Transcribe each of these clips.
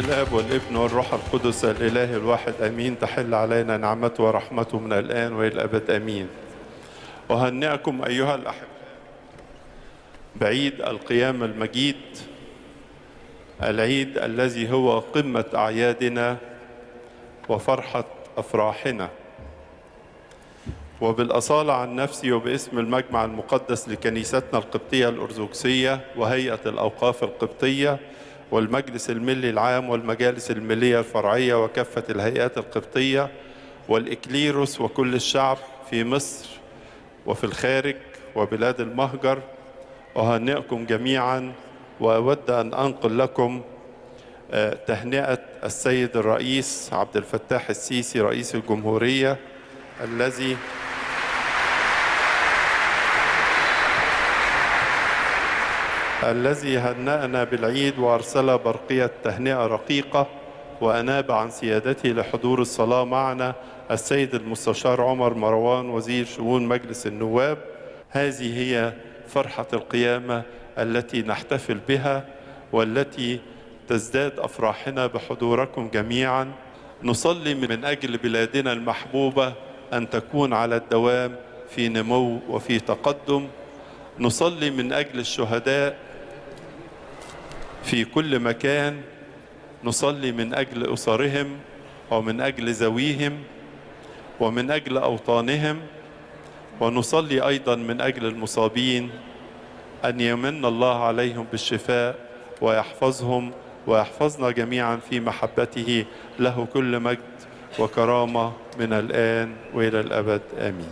الاب والابن والروح القدس الاله الواحد امين تحل علينا نعمته ورحمته من الان والى الابد امين اهنئكم ايها الاحبه بعيد القيام المجيد العيد الذي هو قمه اعيادنا وفرحه افراحنا وبالاصاله عن نفسي وباسم المجمع المقدس لكنيستنا القبطيه الارثوذكسيه وهيئه الاوقاف القبطيه والمجلس الملي العام والمجالس المليه الفرعيه وكافه الهيئات القبطيه والاكليروس وكل الشعب في مصر وفي الخارج وبلاد المهجر اهنئكم جميعا واود ان انقل لكم تهنئه السيد الرئيس عبد الفتاح السيسي رئيس الجمهوريه الذي الذي هنأنا بالعيد وأرسل برقية تهنئة رقيقة وأناب عن سيادته لحضور الصلاة معنا السيد المستشار عمر مروان وزير شؤون مجلس النواب هذه هي فرحة القيامة التي نحتفل بها والتي تزداد أفراحنا بحضوركم جميعا نصلي من أجل بلادنا المحبوبة أن تكون على الدوام في نمو وفي تقدم نصلي من أجل الشهداء في كل مكان نصلي من اجل اسرهم ومن اجل ذويهم ومن اجل اوطانهم ونصلي ايضا من اجل المصابين ان يمن الله عليهم بالشفاء ويحفظهم ويحفظنا جميعا في محبته له كل مجد وكرامه من الان والى الابد امين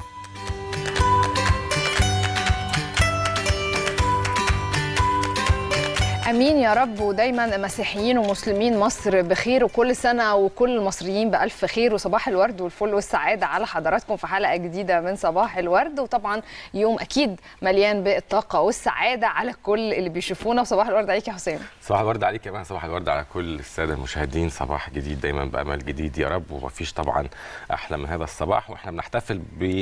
امين يا رب ودايما مسيحيين ومسلمين مصر بخير وكل سنه وكل المصريين بالف خير وصباح الورد والفل والسعاده على حضراتكم في حلقه جديده من صباح الورد وطبعا يوم اكيد مليان بالطاقه والسعاده على كل اللي بيشوفونا وصباح الورد عليك يا حسام صباح الورد عليك كمان صباح الورد على كل الساده المشاهدين صباح جديد دايما بامل جديد يا رب ومفيش طبعا احلى من هذا الصباح واحنا بنحتفل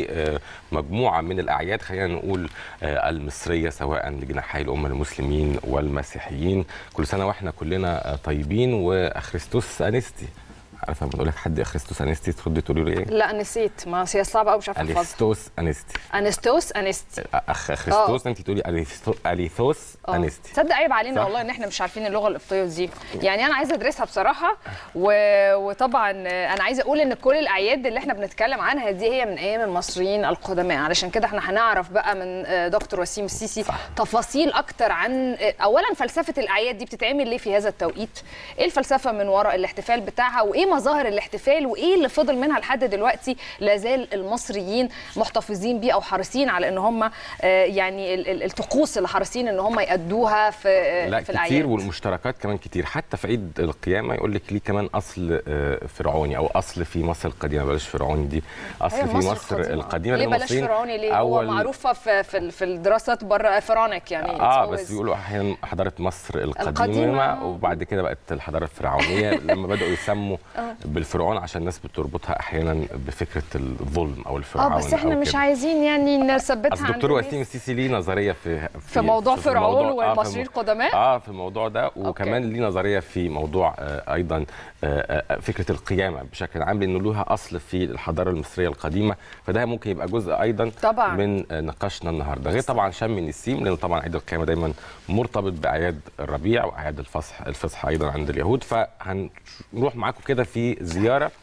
بمجموعه من الاعياد خلينا نقول المصريه سواء لجناحي الامه المسلمين والمسيحيين المسيحيين كل سنه واحنا كلنا طيبين واخريستوس انستي عارفه لما بقول لك حد اخريستوس انستي ترد تقولي له ايه؟ لا نسيت ما هي صعبه قوي مش عارفه احفظها اليستوس انستي انستوس انستي اخ اخريستوس انت تقولي اليثوس انستي تصدق عيب علينا صح؟ والله ان احنا مش عارفين اللغه القبطيه دي يعني انا عايزه ادرسها بصراحه و... وطبعا انا عايزه اقول ان كل الاعياد اللي احنا بنتكلم عنها دي هي من ايام المصريين القدماء علشان كده احنا هنعرف بقى من دكتور وسيم السيسي صح. تفاصيل اكتر عن اولا فلسفه الاعياد دي بتتعمل ليه في هذا التوقيت ايه الفلسفه من وراء الاحتفال بتاعها وايه مظاهر الاحتفال وايه اللي فضل منها لحد دلوقتي لازال المصريين محتفظين بيه او حريصين على ان هم يعني الطقوس اللي حريصين ان هم يادوها في لا في كتير الاعياد والمشتركات كمان كتير حتى في عيد القيامه يقول لك ليه كمان اصل فرعوني او اصل في مصر القديمه بلاش فرعوني دي اصل في مصر, مصر القديمه ليه بلاش فرعوني ليه أول هو معروفه في في, في الدراسات بره فرعونك يعني اه بس بيقولوا احيانا حضاره مصر القديمه, القديمة. وبعد كده بقت الحضاره الفرعونيه لما بداوا يسموا بالفرعون عشان الناس بتربطها احيانا بفكره الظلم او الفرعون اه بس احنا مش عايزين يعني نثبتها الدكتور وسيم السيسي ليه نظريه في في, في موضوع في فرعون والمصريين القدماء اه في الموضوع ده وكمان ليه نظريه في موضوع آه ايضا آه فكره القيامه بشكل عام لانه لها اصل في الحضاره المصريه القديمه فده ممكن يبقى جزء ايضا طبعا. من نقاشنا النهارده غير طبعا شم النسيم لانه طبعا عيد القيامه دايما مرتبط باعياد الربيع واعياد الفصح الفصح ايضا عند اليهود فهنروح معاكم كده في زياره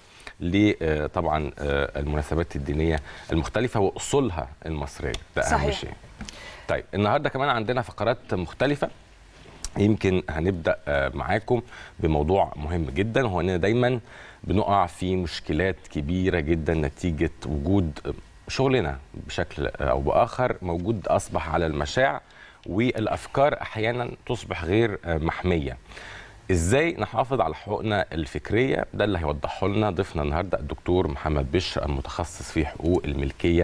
لطبعا المناسبات الدينيه المختلفه واصولها المصريه ده اهم صحيح. شيء طيب النهارده كمان عندنا فقرات مختلفه يمكن هنبدا معاكم بموضوع مهم جدا وهو اننا دايما بنقع في مشكلات كبيره جدا نتيجه وجود شغلنا بشكل او باخر موجود اصبح على المشاع والافكار احيانا تصبح غير محميه ازاي نحافظ على حقوقنا الفكريه ده اللي هيوضحه لنا ضيفنا النهارده الدكتور محمد بشر المتخصص في حقوق الملكيه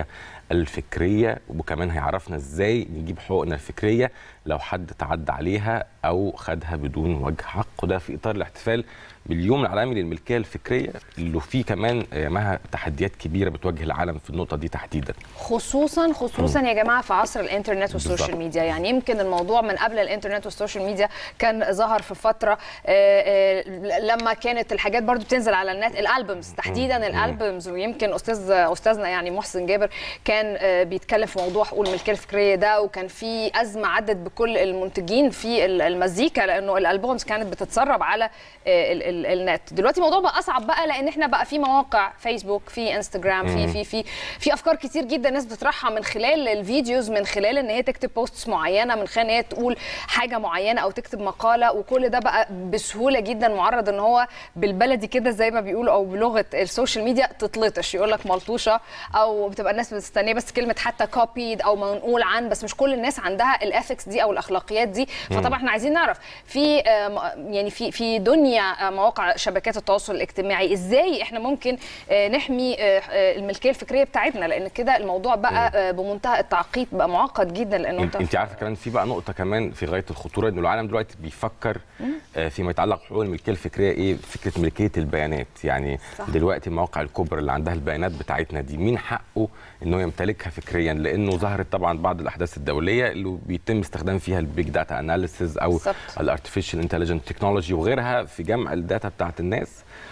الفكريه وكمان هيعرفنا ازاي نجيب حقوقنا الفكريه لو حد تعدى عليها او خدها بدون وجه حق وده في اطار الاحتفال باليوم العالمي للملكيه الفكريه اللي فيه كمان آه، معها تحديات كبيره بتواجه العالم في النقطه دي تحديدا خصوصا خصوصا يا جماعه في عصر الانترنت والسوشيال بالظبط. ميديا يعني يمكن الموضوع من قبل الانترنت والسوشيال ميديا كان ظهر في فتره آه، آه، لما كانت الحاجات برضو بتنزل على النت الالبومز تحديدا الالبومز ويمكن استاذ استاذنا يعني محسن جابر كان آه، بيتكلم في موضوع حقوق الملكيه الفكريه ده وكان في ازمه عدت بكل المنتجين في ال- المزيكا لانه الالبومز كانت بتتسرب على آه، ال- ال- النت دلوقتي الموضوع بقى اصعب بقى لان احنا بقى في مواقع فيسبوك في انستجرام في في في في افكار كتير جدا الناس بتطرحها من خلال الفيديوز من خلال ان هي تكتب بوستس معينه من خلال ان هي تقول حاجه معينه او تكتب مقاله وكل ده بقى بسهوله جدا معرض ان هو بالبلدي كده زي ما بيقولوا او بلغه السوشيال ميديا تتلطش يقول لك ملطوشه او بتبقى الناس مستنيه بس كلمه حتى كوبيد او منقول عن بس مش كل الناس عندها الاثكس دي او الاخلاقيات دي فطبعا احنا عايزين نعرف في آه، م- يعني في في دنيا آه، مواقع شبكات التواصل الاجتماعي ازاي احنا ممكن آه، نحمي آه، آه، الملكيه الفكريه بتاعتنا لان كده الموضوع بقى آه، بمنتهى التعقيد بقى معقد جدا لانه انت, انت عارفه كمان في بقى نقطه كمان في غايه الخطوره ان العالم دلوقتي بيفكر آه، فيما يتعلق بحقوق الملكيه الفكريه ايه فكره ملكيه البيانات يعني صح. دلوقتي المواقع الكبرى اللي عندها البيانات بتاعتنا دي مين حقه انه يمتلكها فكريا لانه ظهرت طبعا بعض الاحداث الدوليه اللي بيتم استخدام فيها البيج داتا اناليسز او بالظبط. الارتفيشال انتليجنت تكنولوجي وغيرها في جمع الداتا بتاعت الناس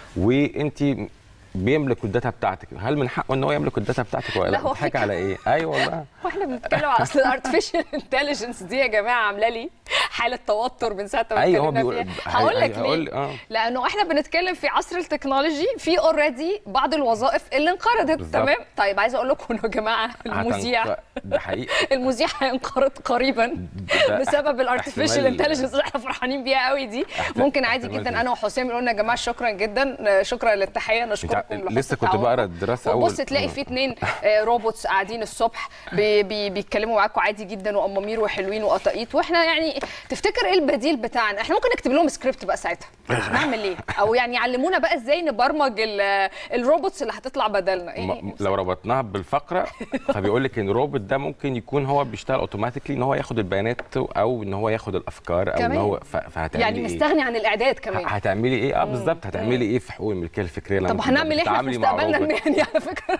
وانت بيملك الداتا بتاعتك هل من حقه ان هو يملك الداتا بتاعتك ولا لا، لا هو بتضحك فكرة. على ايه ايوه والله واحنا بنتكلم على اصل الارتفيشال انتليجنس دي يا جماعه عامله لي حاله توتر من ساعه ما ايوه هو اتكلمنا بيقول فيها هقول لك هقول ليه اه لانه احنا بنتكلم في عصر التكنولوجي في اوريدي بعض الوظائف اللي انقرضت بالظبط. تمام طيب عايزه اقول لكم يا جماعه المذيع هتنق- ده حقيقي المذيع هينقرض قريبا ده بسبب الارتفيشال احتمال- انتليجنس اللي احنا فرحانين بيها قوي دي ممكن عادي احتمال جدا ده. انا وحسام قلنا يا جماعه شكرا جدا شكرا للتحيه نشكركم انت لحسن لسه كنت التعاون. بقرا الدراسه اول وبص تلاقي في اتنين آه، روبوتس قاعدين الصبح بي بي بيتكلموا معاكم عادي جدا وامامير وحلوين وقطاقيط واحنا يعني تفتكر ايه البديل بتاعنا احنا ممكن نكتب لهم سكريبت بقى ساعتها نعمل ايه او يعني يعلمونا بقى ازاي نبرمج ال- الروبوتس اللي هتطلع بدلنا م- ايه لو ربطناها بالفقره فبيقول لك ان الروبوت ده ممكن يكون هو بيشتغل اوتوماتيكلي ان هو ياخد البيانات او ان هو ياخد الافكار او ان كمان. هو ف- فهتعملي يعني ايه؟ مستغني عن الاعداد كمان هتعملي ايه اه بالظبط هتعملي ايه في حقوق الملكيه الفكريه لما طب تبقى هنعمل ايه احنا في بتتعاملي مع مستقبلنا روبوت؟ المهني على فكره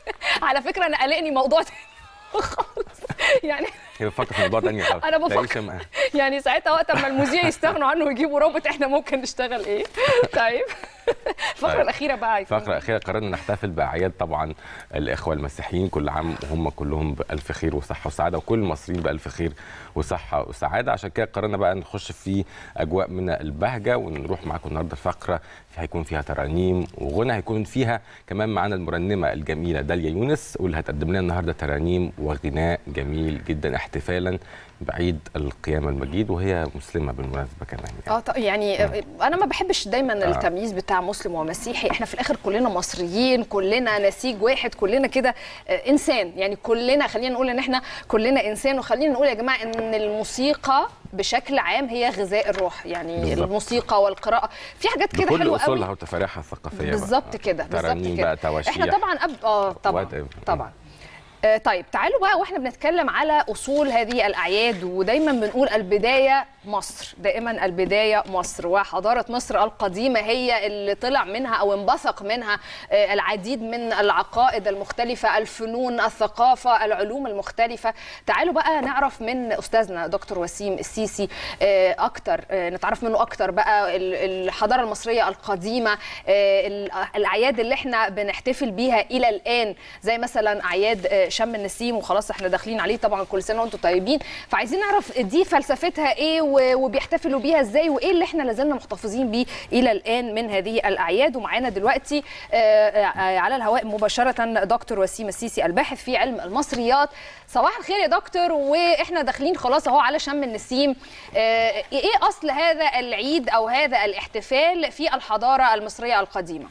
على فكره انا قلقني موضوع تاني خالص يعني هي بتفكر في موضوع تاني خالص أنا تعيش بفكر. معاه. يعني ساعتها وقت ما المذيع يستغنوا عنه ويجيبوا روبوت احنا ممكن نشتغل ايه طيب الفقره طيب. الاخيره بقى هيكون الفقرة الأخيرة قررنا نحتفل بأعياد طبعا الإخوة المسيحيين كل عام وهم كلهم بألف خير وصحة وسعادة وكل المصريين بألف خير وصحة وسعادة عشان كده قررنا بقى نخش في أجواء من البهجة ونروح معاكم النهاردة الفقرة في هيكون فيها ترانيم وغنى هيكون فيها كمان معانا المرنمة الجميلة داليا يونس واللي هتقدم لنا النهاردة ترانيم وغناء جميل جدا احتفالا بعيد القيامة المجيد وهي مسلمة بالمناسبة كمان يعني. اه ط- يعني انا ما بحبش دايما التمييز بتاع مسلم ومسيحي احنا في الاخر كلنا مصريين كلنا نسيج واحد كلنا كده آه، انسان يعني كلنا خلينا نقول ان احنا كلنا انسان وخلينا نقول يا جماعه ان الموسيقى بشكل عام هي غذاء الروح يعني بالظبط. الموسيقى والقراءه في حاجات كده بكل حلوه قوي أصولها وتفاريحها الثقافية بقى. بالظبط كده بالظبط ترانيم كده بقى تواشيح احنا طبعا أب... اه طبعا Whatever. طبعا آه، طيب تعالوا بقى واحنا بنتكلم على اصول هذه الاعياد ودايما بنقول البدايه مصر دائما البدايه مصر وحضاره مصر القديمه هي اللي طلع منها او انبثق منها آه، العديد من العقائد المختلفه الفنون الثقافه العلوم المختلفه تعالوا بقى نعرف من استاذنا دكتور وسيم السيسي آه، اكتر آه، نتعرف منه اكتر بقى ال- الحضاره المصريه القديمه آه، ال- الاعياد اللي احنا بنحتفل بيها الى الان زي مثلا اعياد آه، شم النسيم وخلاص احنا داخلين عليه طبعا كل سنه وانتم طيبين فعايزين نعرف دي فلسفتها ايه و- وبيحتفلوا بيها ازاي وايه اللي احنا لازلنا محتفظين بيه الى الان من هذه الاعياد ومعانا دلوقتي آه، آه، على الهواء مباشره دكتور وسيم السيسي الباحث في علم المصريات صباح الخير يا دكتور واحنا داخلين خلاص اهو على شم النسيم آه، ايه اصل هذا العيد او هذا الاحتفال في الحضاره المصريه القديمه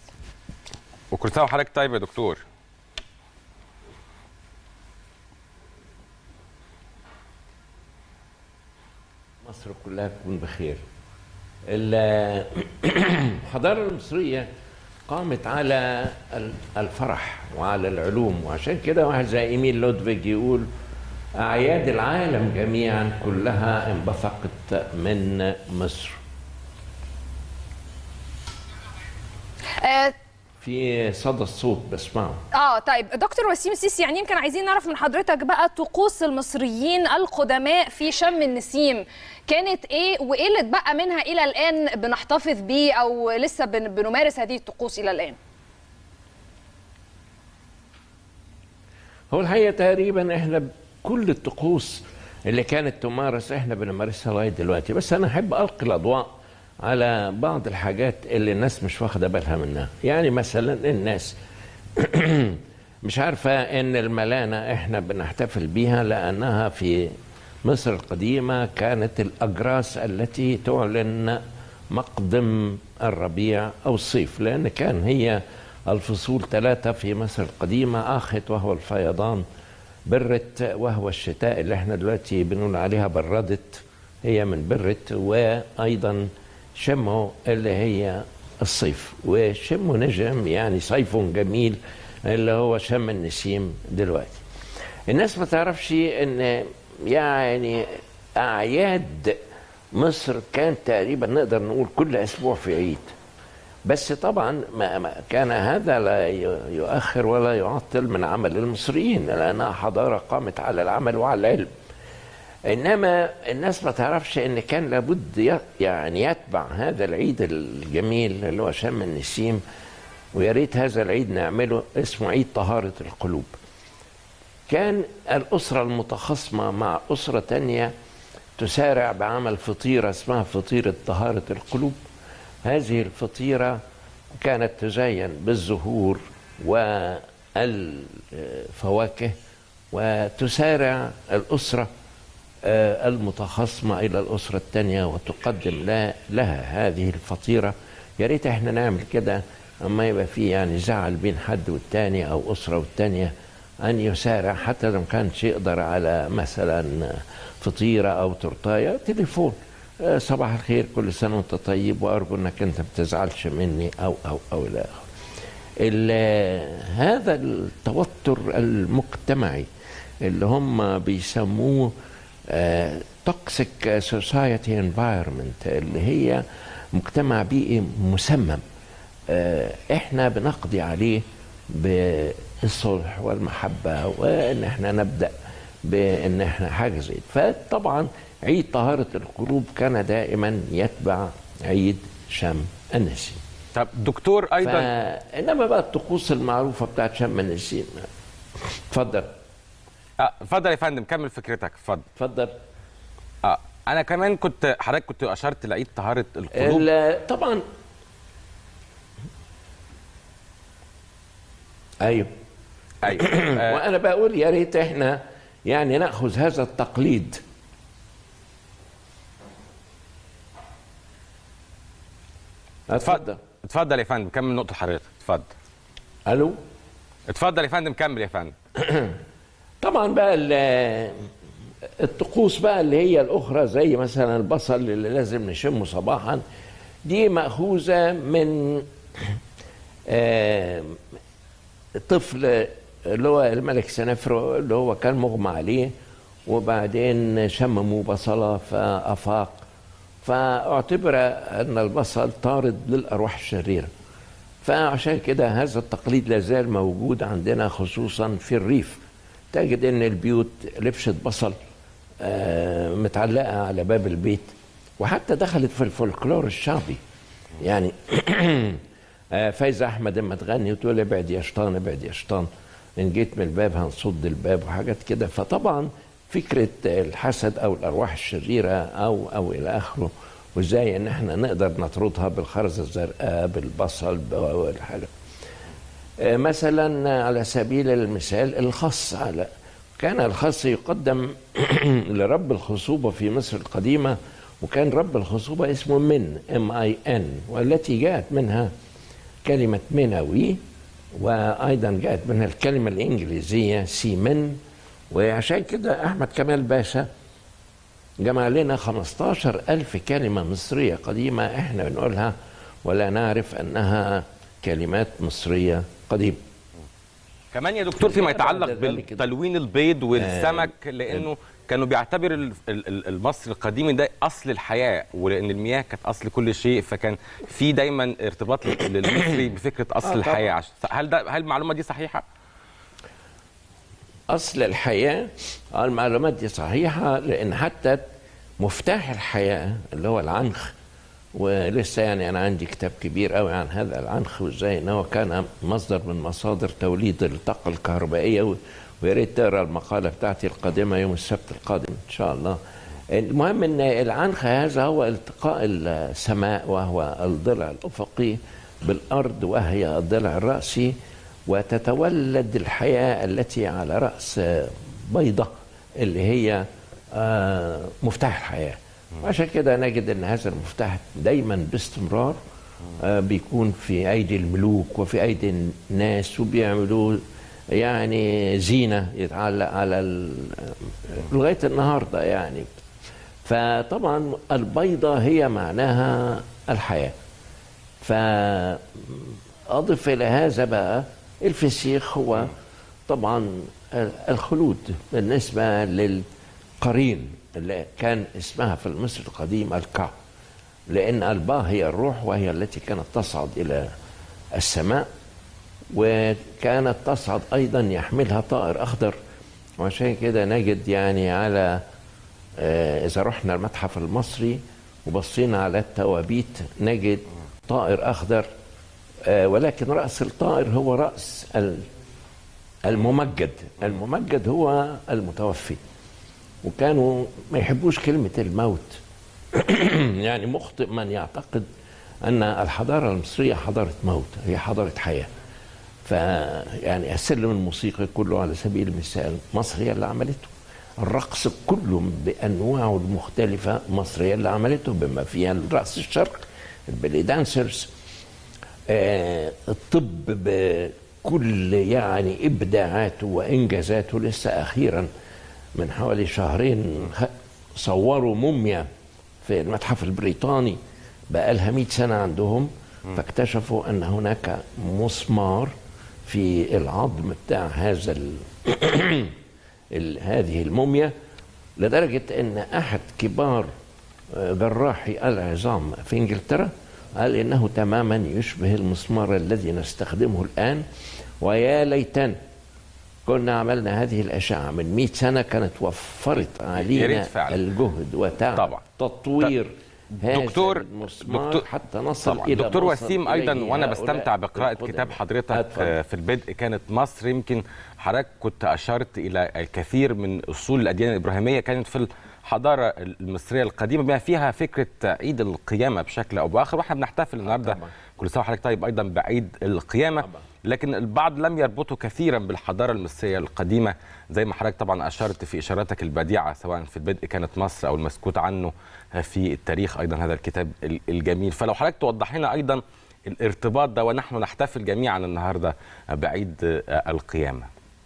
وكل سنه وحضرتك طيب يا دكتور مصر كلها تكون بخير ال- الحضارة المصرية قامت على ال- الفرح وعلى العلوم وعشان كده واحد زي ايميل لودفيج يقول اعياد العالم جميعا كلها انبثقت من مصر آه في صدى الصوت بسمعه اه طيب دكتور وسيم سيسي يعني يمكن عايزين نعرف من حضرتك بقى طقوس المصريين القدماء في شم النسيم كانت ايه وايه اللي اتبقى منها الى الان بنحتفظ بيه او لسه بن- بنمارس هذه الطقوس الى الان هو الحقيقه تقريبا احنا كل الطقوس اللي كانت تمارس احنا بنمارسها لغايه دلوقتي بس انا احب القي الاضواء على بعض الحاجات اللي الناس مش واخده بالها منها يعني مثلا الناس مش عارفه ان الملانه احنا بنحتفل بيها لانها في مصر القديمه كانت الاجراس التي تعلن مقدم الربيع او الصيف لان كان هي الفصول ثلاثه في مصر القديمه اخت وهو الفيضان برت وهو الشتاء اللي احنا دلوقتي بنقول عليها بردت هي من برت وايضا شمو اللي هي الصيف وشمو نجم يعني صيف جميل اللي هو شم النسيم دلوقتي الناس ما تعرفش ان يعني اعياد مصر كان تقريبا نقدر نقول كل اسبوع في عيد بس طبعا ما ما كان هذا لا ي- يؤخر ولا يعطل من عمل المصريين لانها حضاره قامت على العمل وعلى العلم انما الناس ما تعرفش ان كان لابد ي- يعني يتبع هذا العيد الجميل اللي هو شم النسيم ويا ريت هذا العيد نعمله اسمه عيد طهاره القلوب كان الأسرة المتخاصمة مع أسرة تانية تسارع بعمل فطيرة اسمها فطيرة طهارة القلوب هذه الفطيرة كانت تزين بالزهور والفواكه وتسارع الأسرة آه، المتخاصمة إلى الأسرة الثانية وتقدم لا- لها هذه الفطيرة يا ريت احنا نعمل كده أما يبقى في يعني زعل بين حد والتاني أو أسرة والتانية أن يسارع حتى لو ما كانش يقدر على مثلا فطيرة أو تورتاية تليفون آه، صباح الخير كل سنة وأنت طيب وأرجو أنك أنت ما تزعلش مني أو أو أو إلى آخره ال- هذا التوتر المجتمعي اللي هم بيسموه توكسيك سوسايتي انفايرمنت اللي هي مجتمع بيئي مسمم آه، احنا بنقضي عليه بالصلح والمحبه وان احنا نبدا بان احنا حاجه زي دي. فطبعا عيد طهاره القلوب كان دائما يتبع عيد شم النسيم طب دكتور ايضا فانما بقى الطقوس المعروفه بتاعت شم النسيم اتفضل آه، اتفضل يا فندم كمل فكرتك اتفضل اتفضل اه انا كمان كنت حضرتك كنت اشرت لعيد طهاره القلوب ال- طبعا ايوه ايوه آه، وانا بقول يا ريت احنا يعني ناخذ هذا التقليد اتفضل اتفضل يا فندم كمل نقطه حضرتك اتفضل الو اتفضل يا فندم كمل يا فندم طبعا بقى ال- الطقوس بقى اللي هي الاخرى زي مثلا البصل اللي لازم نشمه صباحا دي ماخوذه من آه، طفل اللي هو الملك سنفرو اللي هو كان مغمى عليه وبعدين شمموا بصله فافاق فاعتبر ان البصل طارد للارواح الشريره فعشان كده هذا التقليد لا زال موجود عندنا خصوصا في الريف تجد ان البيوت لبشة بصل آه، متعلقة على باب البيت وحتى دخلت في الفولكلور الشعبي يعني آه، فايزة أحمد اما تغني وتقول ابعد يا شيطان ابعد يا شيطان إن جيت من الباب هنصد الباب وحاجات كده فطبعا فكرة الحسد أو الأرواح الشريرة أو أو إلى آخره وإزاي إن إحنا نقدر نطردها بالخرزة الزرقاء بالبصل والحاجة آه، مثلا على سبيل المثال الخص على كان الخص يقدم لرب الخصوبة في مصر القديمة وكان رب الخصوبة اسمه من ام اي ان والتي جاءت منها كلمة منوي وأيضا جاءت منها الكلمة الإنجليزية سيمن وعشان كده أحمد كمال باشا جمع لنا 15 ألف كلمة مصرية قديمة إحنا بنقولها ولا نعرف أنها كلمات مصريه قديمه كمان يا دكتور فيما لا بعد يتعلق ذلك بتلوين البيض والسمك لانه كانوا بيعتبر ال- ال- ال- المصري القديم ده اصل الحياه ولان المياه كانت اصل كل شيء فكان في دايما ارتباط للمصري بفكره اصل آه طبعاً. الحياه عش- هل ده هل المعلومه دي صحيحه؟ اصل الحياه آه، المعلومات دي صحيحه لان حتى مفتاح الحياه اللي هو العنخ ولسه يعني انا عندي كتاب كبير قوي عن هذا العنخ وازاي ان هو كان مصدر من مصادر توليد الطاقه الكهربائيه و- ويا ريت تقرا المقاله بتاعتي القادمه يوم السبت القادم ان شاء الله المهم ان العنخ هذا هو التقاء السماء وهو الضلع الافقي بالارض وهي الضلع الراسي وتتولد الحياه التي على راس بيضه اللي هي آه، مفتاح الحياه وعشان كده نجد ان هذا المفتاح دايما باستمرار آه، بيكون في ايدي الملوك وفي ايدي الناس وبيعملوه يعني زينه يتعلق على ال- لغايه النهارده يعني فطبعا البيضه هي معناها الحياه فأضف إلى هذا بقى الفسيخ هو طبعا الخلود بالنسبة للقرين اللي كان اسمها في المصري القديم الكع لأن الباء هي الروح وهي التي كانت تصعد إلى السماء وكانت تصعد أيضا يحملها طائر أخضر وعشان كده نجد يعني على آه، إذا رحنا المتحف المصري وبصينا على التوابيت نجد طائر أخضر آه، ولكن رأس الطائر هو رأس ال- الممجد الممجد هو المتوفي وكانوا ما يحبوش كلمة الموت يعني مخطئ من يعتقد أن الحضارة المصرية حضارة موت هي حضارة حياة فيعني السلم الموسيقي كله على سبيل المثال مصر هي اللي عملته الرقص كله بانواعه المختلفه مصر هي اللي عملته بما فيها الرقص الشرقي البلي دانسرز آه الطب بكل يعني ابداعاته وانجازاته لسه اخيرا من حوالي شهرين خ- صوروا موميا في المتحف البريطاني بقى لها 100 سنه عندهم فاكتشفوا ان هناك مسمار في العظم بتاع هذا ال... ال... هذه الموميا لدرجه ان احد كبار آه، جراحي العظام في انجلترا قال انه تماما يشبه المسمار الذي نستخدمه الان ويا ليتنا كنا عملنا هذه الأشعة من 100 سنة كانت وفرت يا علينا ريت فعلا. الجهد وتعب طبعا. تطوير هذا دكتور المسمار دكتور حتى نصل طبعا إلى دكتور ما وسيم وصل ايضا إليه وانا هؤلاء بستمتع بقراءه القدماء. كتاب حضرتك أتفضل. آه، في البدء كانت مصر يمكن حضرتك كنت اشرت الى الكثير من اصول الاديان الابراهيميه كانت في الحضاره المصريه القديمه بما فيها فكره عيد القيامه بشكل او باخر واحنا بنحتفل النهارده طبعا. كل سنه وحضرتك طيب ايضا بعيد القيامه طبعا. لكن البعض لم يربطوا كثيرا بالحضاره المصريه القديمه زي ما حضرتك طبعا اشرت في اشاراتك البديعه سواء في البدء كانت مصر او المسكوت عنه في التاريخ ايضا هذا الكتاب ال- الجميل فلو حضرتك توضح لنا ايضا الارتباط ده ونحن نحتفل جميعا النهارده بعيد القيامه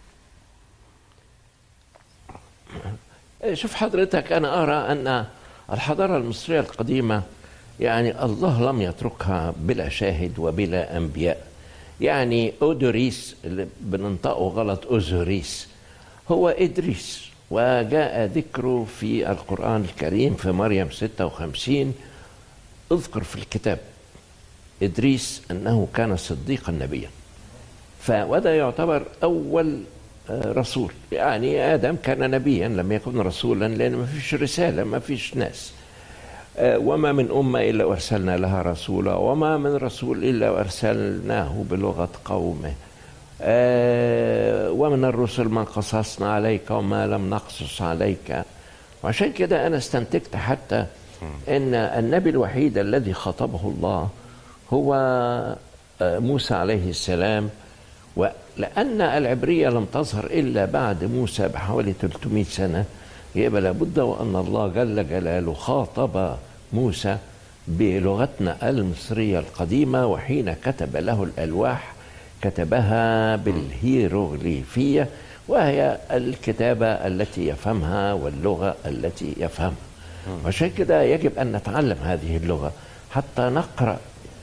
شوف حضرتك أنا أرى أن الحضارة المصرية القديمة يعني الله لم يتركها بلا شاهد وبلا أنبياء يعني أودوريس اللي بننطقه غلط أوزوريس هو إدريس وجاء ذكره في القرآن الكريم في مريم 56 اذكر في الكتاب إدريس أنه كان صديقا نبيا فوده يعتبر أول آه، رسول يعني آدم كان نبيا لم يكن رسولا لأن ما فيش رسالة ما فيش ناس آه، وما من أمة إلا وأرسلنا لها رسولا وما من رسول إلا وأرسلناه بلغة قومه آه، ومن الرسل ما قصصنا عليك وما لم نقصص عليك وعشان كده أنا استنتجت حتى أن النبي الوحيد الذي خاطبه الله هو آه، موسى عليه السلام ولأن العبرية لم تظهر إلا بعد موسى بحوالي 300 سنة يبقى لابد وأن الله جل جلاله خاطب موسى بلغتنا المصرية القديمة وحين كتب له الألواح كتبها بالهيروغليفية وهي الكتابة التي يفهمها واللغة التي يفهمها وعشان كده يجب أن نتعلم هذه اللغة حتى نقرأ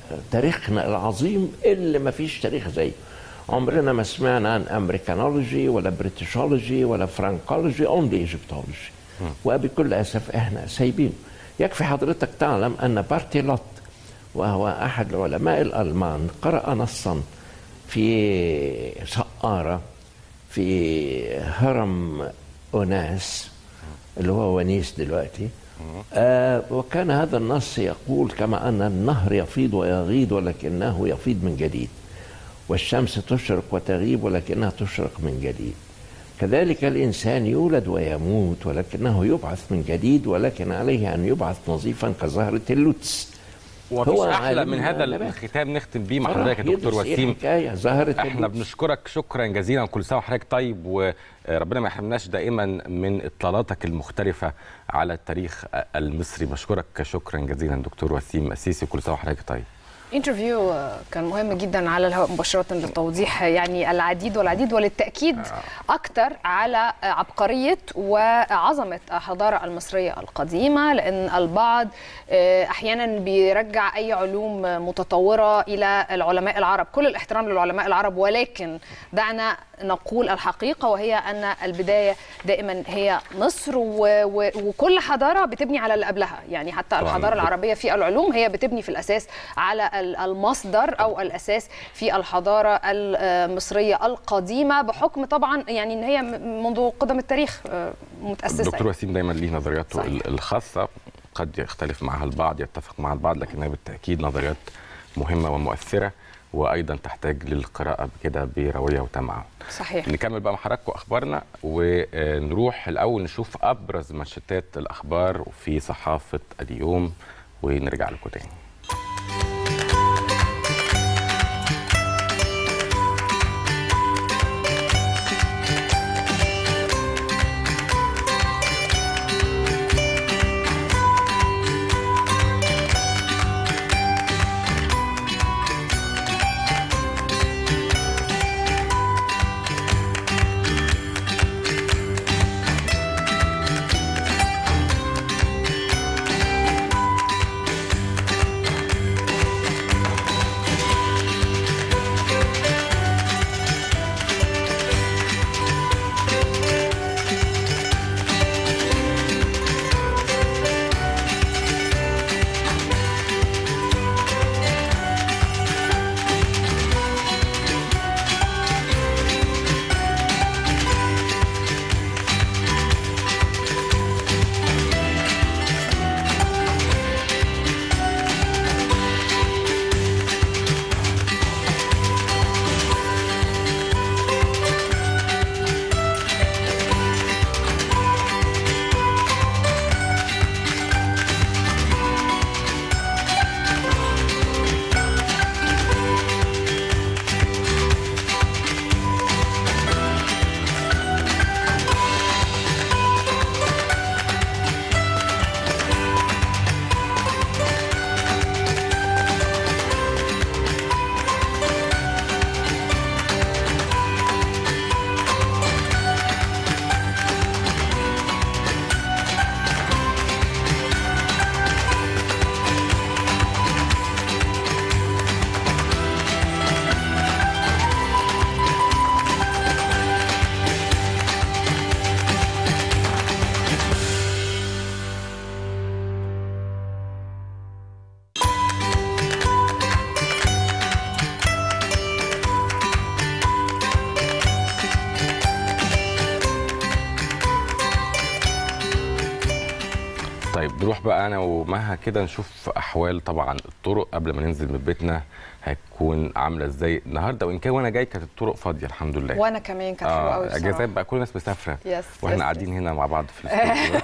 تاريخنا العظيم اللي ما فيش تاريخ زيه عمرنا ما سمعنا عن امريكانولوجي ولا بريتشولوجي ولا فرانكولوجي اونلي ايجيبتولوجي وبكل اسف احنا سايبينه يكفي حضرتك تعلم ان بارتيلوت وهو احد العلماء الالمان قرأ نصا في سقارة في هرم أناس اللي هو ونيس دلوقتي آه وكان هذا النص يقول كما أن النهر يفيض ويغيض ولكنه يفيض من جديد والشمس تشرق وتغيب ولكنها تشرق من جديد كذلك الإنسان يولد ويموت ولكنه يبعث من جديد ولكن عليه أن يبعث نظيفا كزهرة اللوتس ومفيش هو احلى عالم من هذا النبات. الختام نختم بيه مع راح حضرتك يا دكتور يدرس إيه وسيم الحكاية زهرة احنا اللوتس. بنشكرك شكرا جزيلا وكل سنه وحضرتك طيب وربنا ما يحرمناش دائما من اطلالاتك المختلفه على التاريخ المصري بشكرك شكرا جزيلا دكتور وسيم السيسي كل سنه وحضرتك طيب انترفيو كان مهم جدا على الهواء مباشرة لتوضيح يعني العديد والعديد وللتأكيد أكثر على عبقرية وعظمة الحضارة المصرية القديمة لأن البعض أحيانا بيرجع أي علوم متطورة إلى العلماء العرب كل الاحترام للعلماء العرب ولكن دعنا نقول الحقيقة وهي أن البداية دائما هي مصر و... و... وكل حضارة بتبني على اللي قبلها يعني حتى طبعاً. الحضارة العربية في العلوم هي بتبني في الأساس على ال- المصدر أو الأساس في الحضارة المصرية القديمة بحكم طبعا يعني أن هي م- منذ قدم التاريخ آه، متأسسة الدكتور وسيم دايما ليه نظرياته صحيح. ال- الخاصه قد يختلف معها البعض يتفق مع البعض لكنها بالتاكيد نظريات مهمه ومؤثره وايضا تحتاج للقراءه كده برويه وتمعن صحيح نكمل بقى مع حضراتكم اخبارنا ونروح الاول نشوف ابرز منشطات الاخبار في صحافه اليوم ونرجع لكم تاني طيب نروح بقى انا ومها كده نشوف احوال طبعا الطرق قبل ما ننزل من بيتنا هتكون عامله ازاي النهارده وان كان وانا جاي كانت الطرق فاضيه الحمد لله وأنا كمان كانت حلوة قوي اجازات بصراحة. بقى كل الناس مسافره يس، واحنا يس، قاعدين هنا مع بعض في الاستوديو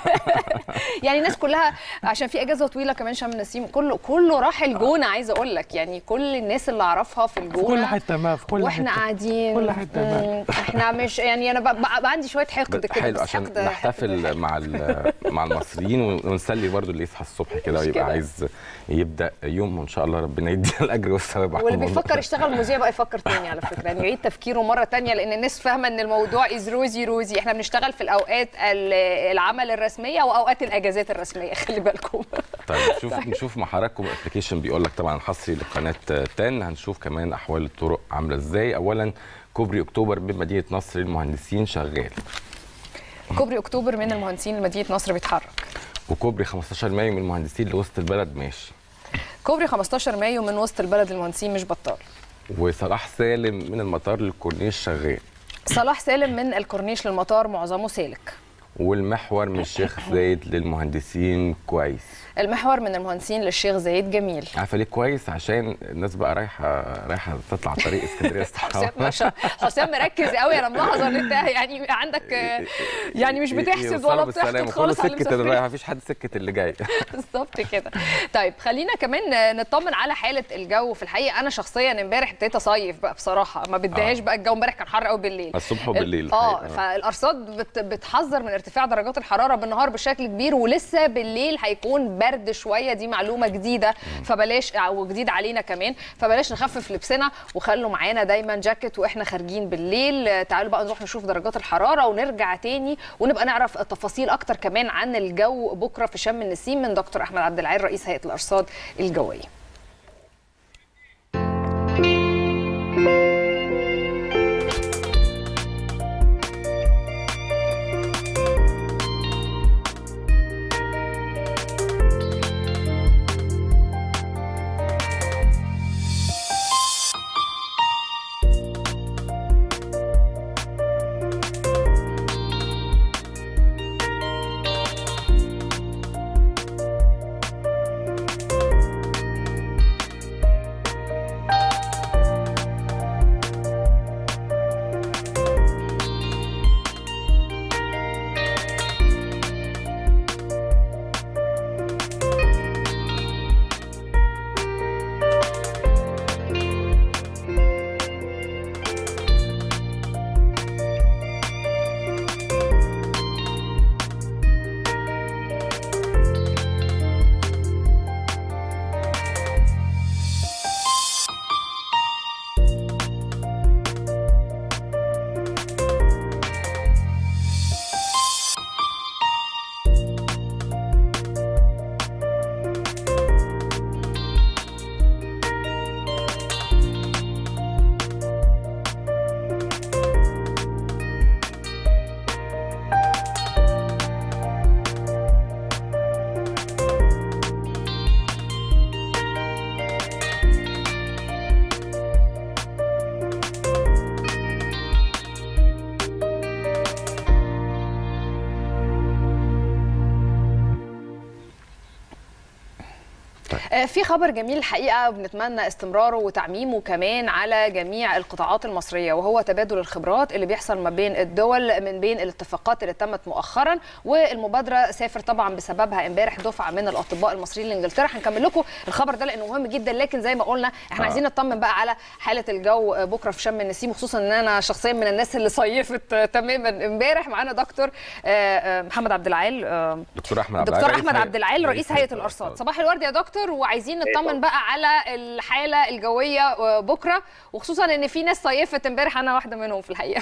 يعني الناس كلها عشان في اجازه طويله كمان شم النسيم كله كله راح الجونه عايزه اقول لك يعني كل الناس اللي اعرفها في الجونه ما في واحنا قاعدين كل حتة ما. مم، احنا مش يعني انا بقى, بقى عندي شويه حقد كده حلو بس عشان حقد- نحتفل حقد مع ال- مع المصريين ونسلي برضو اللي يصحى الصبح كده مش ويبقى كده. عايز يبدا يوم وان شاء الله ربنا يدينا الاجر والثواب على واللي الموضوع. بيفكر يشتغل مذيع بقى يفكر تاني على فكره يعني يعيد تفكيره مره تانية لان الناس فاهمه ان الموضوع از روزي روزي احنا بنشتغل في الاوقات ال- العمل الرسميه واوقات الاجازات الرسميه خلي بالكم طيب نشوف نشوف مع حضراتكم الابلكيشن بيقول لك طبعا حصري لقناه 10 هنشوف كمان احوال الطرق عامله ازاي اولا كوبري اكتوبر بمدينه نصر للمهندسين شغال كوبري اكتوبر من المهندسين لمدينه نصر بيتحرك وكوبري 15 مايو من المهندسين لوسط البلد ماشي كوبري 15 مايو من وسط البلد للمهندسين مش بطال وصلاح سالم من المطار للكورنيش شغال صلاح سالم من الكورنيش للمطار معظمه سالك والمحور من الشيخ زايد للمهندسين كويس المحور من المهندسين للشيخ زايد جميل عارفه ليه كويس عشان الناس بقى رايحه رايحه تطلع طريق اسكندريه حسام ما شاء حسام مركز قوي انا ملاحظه ان انت يعني عندك آه، يعني مش بتحسد يوصلوا ولا بالسلامة. بتحقد كله خالص على سكه اللي المسافرين رايح مفيش حد سكه اللي جاي بالظبط كده طيب خلينا كمان نطمن على حاله الجو في الحقيقه انا شخصيا امبارح ابتديت اصيف بقى بصراحه ما بديهاش آه. بقى الجو امبارح كان حر قوي بالليل الصبح وبالليل اه الحقيقة. فالارصاد بت بتحذر من ارتفاع درجات الحراره بالنهار بشكل كبير ولسه بالليل هيكون برد شويه دي معلومه جديده فبلاش او جديد علينا كمان فبلاش نخفف لبسنا وخلوا معانا دايما جاكيت واحنا خارجين بالليل آه، تعالوا بقى نروح نشوف درجات الحراره ونرجع تاني ونبقى نعرف تفاصيل اكتر كمان عن الجو بكره في شم النسيم من دكتور احمد عبد العال رئيس هيئه الارصاد الجويه آه، في خبر جميل الحقيقه وبنتمنى استمراره وتعميمه كمان على جميع القطاعات المصريه وهو تبادل الخبرات اللي بيحصل ما بين الدول من بين الاتفاقات اللي تمت مؤخرا والمبادره سافر طبعا بسببها امبارح دفعه من الاطباء المصريين لانجلترا هنكمل لكم الخبر ده لانه مهم جدا لكن زي ما قلنا احنا آه. عايزين نطمن بقى على حاله الجو آه، بكره في شم النسيم وخصوصا ان انا شخصيا من الناس اللي صيفت آه، تماما امبارح معانا دكتور آه، آه، محمد عبد العال آه، دكتور احمد عبد دكتور العال احمد رئيس عبد العال رئيس هيئه الارصاد صباح الورد يا دكتور وعايزين نطمن بقى على الحاله الجويه آه، بكره وخصوصا ان في ناس صيفت امبارح انا واحده منهم في الحقيقه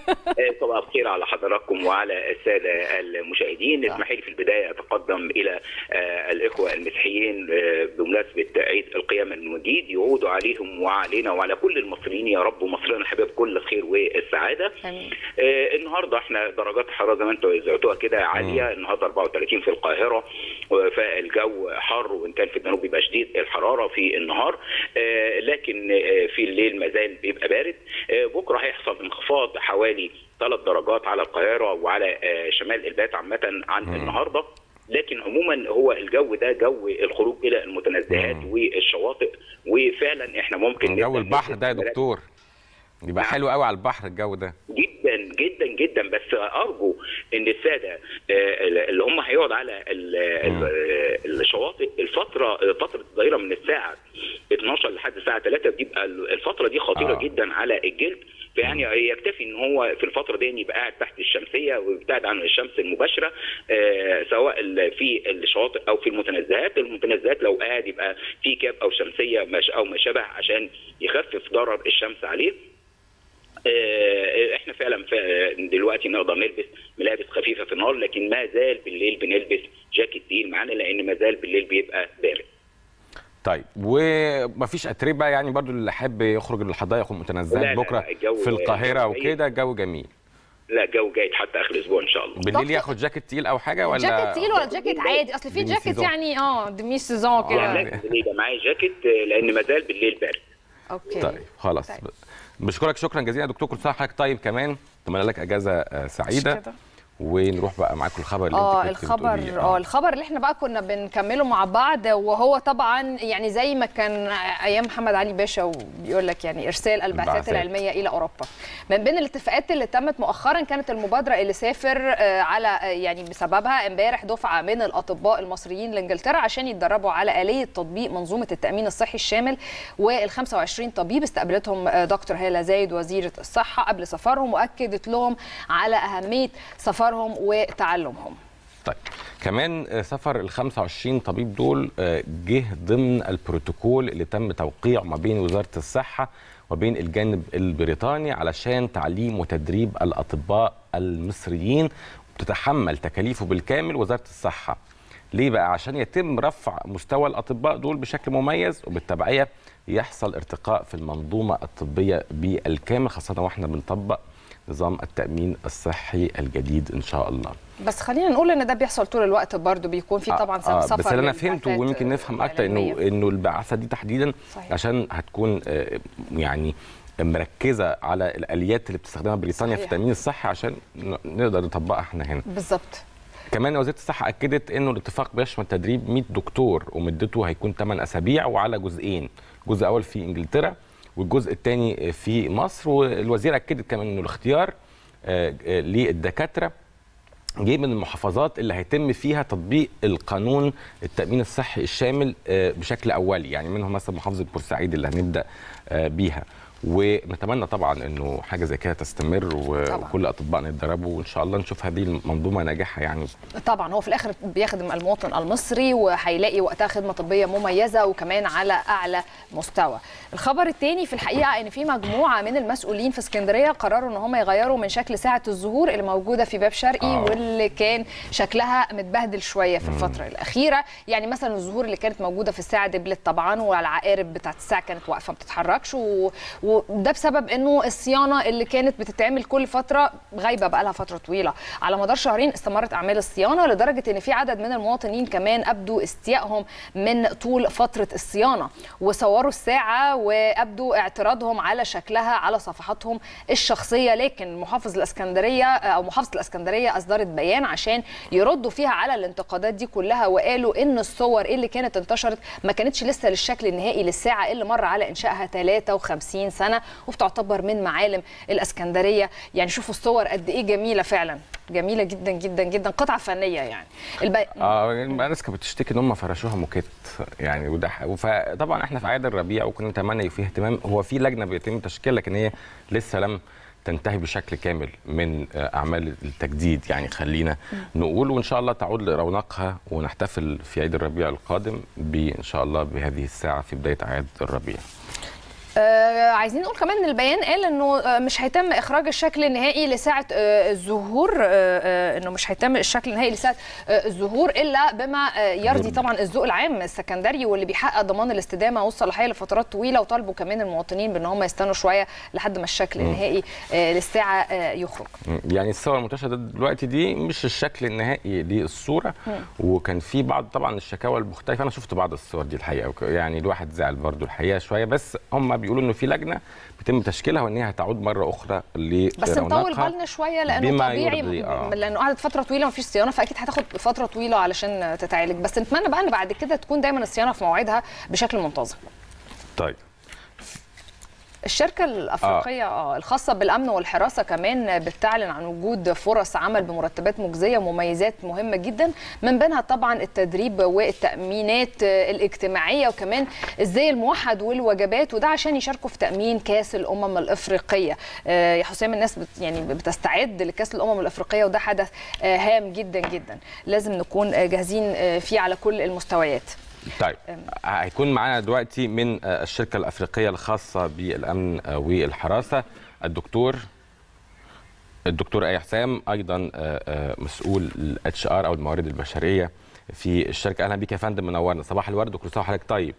صباح الخير على حضراتكم وعلى الساده المشاهدين اسمحي لي في البدايه اتقدم الى آه، الاخوه المسيحيين آه، بمناسبه عيد القيامه المجيد يعود عليهم وعلينا وعلى كل المصريين يا رب مصرنا حبيب كل الخير والسعاده آمين. آه، النهارده احنا درجات الحراره زي ما انتم زعتوها كده عاليه النهارده 34 في القاهره و- فالجو حر وان كان في الجنوب بيبقى شديد الحراره في النهار آه، لكن آه، في الليل ما زال بيبقى بارد آه، بكره هيحصل انخفاض حوالي ثلاث درجات على القاهره وعلى آه، شمال البلاد عامه عن النهارده لكن عموما هو الجو ده جو الخروج الى المتنزهات والشواطئ وفعلا احنا ممكن جو نبدأ البحر ده يا ننزل دكتور يبقى نعم. حلو قوي على البحر الجو ده جدا جدا جدا بس ارجو ان الساده آه، اللي هم هيقعد على ال- ال- الشواطئ الفتره فتره الظهيره من الساعه 12 لحد الساعه 3 بيبقى الفتره دي خطيره آه. آه. جدا على الجلد فيعني يكتفي ان هو في الفتره دي يبقى قاعد تحت الشمسيه ويبتعد عن الشمس المباشره آه، سواء ال- في الشواطئ او في المتنزهات المتنزهات لو قاعد يبقى في كاب او شمسيه مش- او ما شابه عشان يخفف ضرر الشمس عليه آه، احنا فعلا ف- دلوقتي نقدر نلبس ملابس خفيفه في النهار لكن ما زال بالليل بنلبس جاكيت تقيل معانا لان ما زال بالليل بيبقى بارد طيب ومفيش اتربه يعني برضو اللي حابب يخرج للحدائق لا، والمتنزهات لا، بكره الجو- في القاهره الجو وكده الجو جميل لا جو جيد حتى اخر الاسبوع ان شاء الله بالليل دكتور- ياخد جاكيت تقيل او حاجه ولا جاكيت تقيل ولا جاكيت عادي اصل في ديمي جاكيت سيزون. يعني اه ديمي سيزون لا كده لازم بالليل يبقى معايا جاكيت آه، لان ما زال بالليل بارد اوكي طيب خلاص طيب. بشكرك شكرا جزيلا يا دكتور كل سنه وحضرتك طيب كمان اتمنى لك اجازه آه، سعيده كده. ونروح بقى معاكم الخبر اللي اه انت كنت الخبر بتقوليه. اه الخبر اللي احنا بقى كنا بنكمله مع بعض وهو طبعا يعني زي ما كان ايام محمد علي باشا وبيقول لك يعني ارسال البعثات البعثات. العلميه الى اوروبا من بين الاتفاقات اللي تمت مؤخرا كانت المبادره اللي سافر آه، على آه، يعني بسببها امبارح دفعه من الاطباء المصريين لانجلترا عشان يتدربوا على اليه تطبيق منظومه التامين الصحي الشامل وال 25 طبيب استقبلتهم آه، دكتور هاله زايد وزيره الصحه قبل سفرهم واكدت لهم على اهميه سفرهم وتعلمهم طيب كمان آه، سفر ال 25 طبيب دول آه، جه ضمن البروتوكول اللي تم توقيعه ما بين وزاره الصحه وبين الجانب البريطاني علشان تعليم وتدريب الاطباء المصريين بتتحمل تكاليفه بالكامل وزاره الصحه. ليه بقى؟ عشان يتم رفع مستوى الاطباء دول بشكل مميز وبالتبعيه يحصل ارتقاء في المنظومه الطبيه بالكامل خاصه واحنا بنطبق نظام التامين الصحي الجديد ان شاء الله. بس خلينا نقول ان ده بيحصل طول الوقت برضو بيكون في طبعا آه سفر بس اللي انا للبعثات فهمته ويمكن نفهم اكتر انه العلمية. انه البعثه دي تحديدا صحيح. عشان هتكون آه، يعني مركزه على الاليات اللي بتستخدمها بريطانيا في صحيح. التامين الصحي عشان ن- نقدر نطبقها احنا هنا بالظبط كمان وزاره الصحه اكدت انه الاتفاق بيشمل تدريب 100 دكتور ومدته هيكون 8 اسابيع وعلى جزئين جزء اول في انجلترا والجزء الثاني في مصر والوزير اكدت كمان انه الاختيار آه، آه، للدكاتره جه من المحافظات اللي هيتم فيها تطبيق القانون التامين الصحي الشامل آه، بشكل اولي يعني منهم مثلا محافظه بورسعيد اللي هنبدا آه، بيها ونتمنى طبعا انه حاجه زي كده تستمر و- طبعاً. وكل اطبائنا يتدربوا وان شاء الله نشوف هذه المنظومه ناجحه يعني طبعا هو في الاخر بيخدم المواطن المصري وهيلاقي وقتها خدمه طبيه مميزه وكمان على اعلى مستوى. الخبر الثاني في الحقيقه ان في مجموعه من المسؤولين في اسكندريه قرروا ان هم يغيروا من شكل ساعه الظهور اللي موجوده في باب شرقي آه. واللي كان شكلها متبهدل شويه في الفتره الاخيره، يعني مثلا الظهور اللي كانت موجوده في الساعه دبلت طبعا والعقارب بتاعت الساعه كانت واقفه ما بتتحركش و... وده بسبب انه الصيانه اللي كانت بتتعمل كل فتره غايبه بقى لها فتره طويله على مدار شهرين استمرت اعمال الصيانه لدرجه ان في عدد من المواطنين كمان ابدوا استيائهم من طول فتره الصيانه وصوروا الساعه وابدوا اعتراضهم على شكلها على صفحاتهم الشخصيه لكن محافظ الاسكندريه او محافظه الاسكندريه اصدرت بيان عشان يردوا فيها على الانتقادات دي كلها وقالوا ان الصور اللي كانت انتشرت ما كانتش لسه للشكل النهائي للساعه اللي مر على انشائها 53 سنه وبتعتبر من معالم الاسكندريه يعني شوفوا الصور قد ايه جميله فعلا جميله جدا جدا جدا قطعه فنيه يعني البي... اه الناس كانت بتشتكي ان هم فرشوها موكيت يعني وده ح- فطبعا احنا في اعياد الربيع وكنا نتمنى فيه اهتمام هو في لجنه بيتم تشكيلها لكن هي لسه لم تنتهي بشكل كامل من آه، اعمال التجديد يعني خلينا نقول وان شاء الله تعود لرونقها ونحتفل في عيد الربيع القادم بان شاء الله بهذه الساعه في بدايه اعياد الربيع آه عايزين نقول كمان ان البيان قال انه آه، مش هيتم اخراج الشكل النهائي لساعه آه الظهور آه آه انه مش هيتم الشكل النهائي لساعه آه الظهور الا بما آه يرضي طبعا الذوق العام السكندري واللي بيحقق ضمان الاستدامه والصلاحيه لفترات طويله وطالبوا كمان المواطنين بان هم يستنوا شويه لحد ما الشكل النهائي آه للساعه آه يخرج يعني الصور المنتشره دلوقتي دي مش الشكل النهائي للصوره وكان في بعض طبعا الشكاوى المختلفه انا شفت بعض الصور دي الحقيقه وك- يعني الواحد زعل برضو الحقيقه شويه بس هم بيقولوا انه في لجنه بيتم تشكيلها وان هي هتعود مره اخرى بس نطول لرونقها بالنا شويه لانه بما طبيعي يرضي، آه. لانه قعدت فتره طويله ما فيش صيانه فاكيد هتاخد فتره طويله علشان تتعالج بس نتمنى بقى ان بعد كده تكون دايما الصيانه في موعدها بشكل منتظم طيب الشركة الأفريقية آه. الخاصة بالأمن والحراسة كمان بتعلن عن وجود فرص عمل بمرتبات مجزية ومميزات مهمة جدا من بينها طبعا التدريب والتأمينات آه، الاجتماعية وكمان الزي الموحد والوجبات وده عشان يشاركوا في تأمين كأس الأمم الأفريقية آه، يا حسام الناس بت يعني بتستعد لكأس الأمم الأفريقية وده حدث آه، هام جدا جدا لازم نكون آه، جاهزين آه، فيه على كل المستويات طيب هيكون معانا دلوقتي من آه، الشركه الافريقيه الخاصه بالامن آه، والحراسه الدكتور الدكتور اي حسام ايضا آه، آه، مسؤول الاتش ار او الموارد البشريه في الشركه اهلا بيك يا فندم منورنا صباح الورد وكل سنه وحضرتك طيب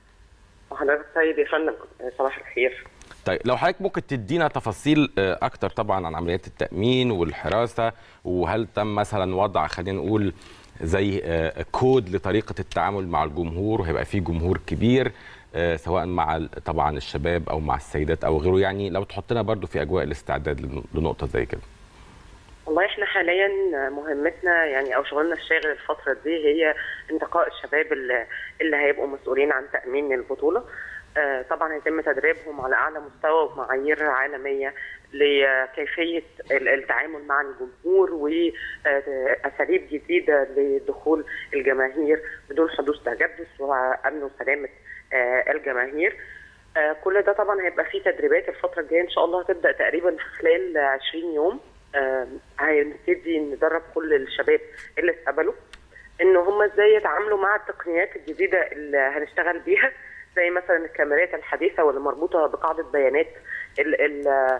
وحضرتك طيب يا فندم صباح الخير طيب لو حضرتك ممكن تدينا تفاصيل آه، اكتر طبعا عن عمليات التامين والحراسه وهل تم مثلا وضع خلينا نقول زي آه، كود لطريقه التعامل مع الجمهور وهيبقى في جمهور كبير آه، سواء مع ال- طبعا الشباب او مع السيدات او غيره يعني لو تحطنا برضو في اجواء الاستعداد لن- لنقطه زي كده والله احنا حاليا مهمتنا يعني او شغلنا الشاغل الفتره دي هي انتقاء الشباب اللي, اللي هيبقوا مسؤولين عن تامين البطوله آه، طبعا هيتم تدريبهم على اعلى مستوى ومعايير عالميه لكيفيه ال- التعامل مع الجمهور واساليب جديده لدخول الجماهير بدون حدوث تجدس وامن وسلامه آه، الجماهير آه، كل ده طبعا هيبقى فيه تدريبات الفتره الجايه ان شاء الله هتبدا تقريبا في خلال 20 يوم آه، هنبتدي ندرب كل الشباب اللي اتقبلوا ان هم ازاي يتعاملوا مع التقنيات الجديده اللي هنشتغل بيها زي مثلا الكاميرات الحديثه واللي مربوطه بقاعده بيانات ال- ال-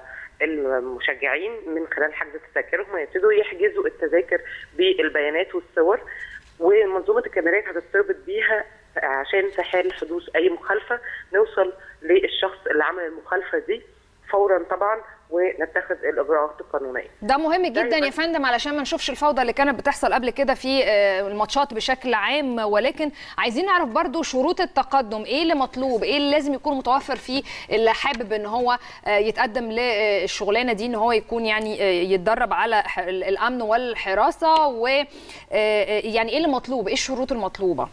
المشجعين من خلال حجز تذاكرهم هيبتدوا يحجزوا التذاكر بالبيانات والصور ومنظومه الكاميرات هتستربط بيها عشان في حال حدوث اي مخالفه نوصل للشخص اللي عمل المخالفه دي فورا طبعا ونتخذ الاجراءات القانونيه. ده مهم جدا دايماً. يا فندم علشان ما نشوفش الفوضى اللي كانت بتحصل قبل كده في آه، الماتشات بشكل عام ولكن عايزين نعرف برضو شروط التقدم ايه اللي مطلوب ايه اللي لازم يكون متوفر فيه اللي حابب ان هو آه، يتقدم للشغلانه دي ان هو يكون يعني آه، يتدرب على ح- الامن والحراسه و آه، آه، يعني ايه اللي مطلوب ايه الشروط المطلوبه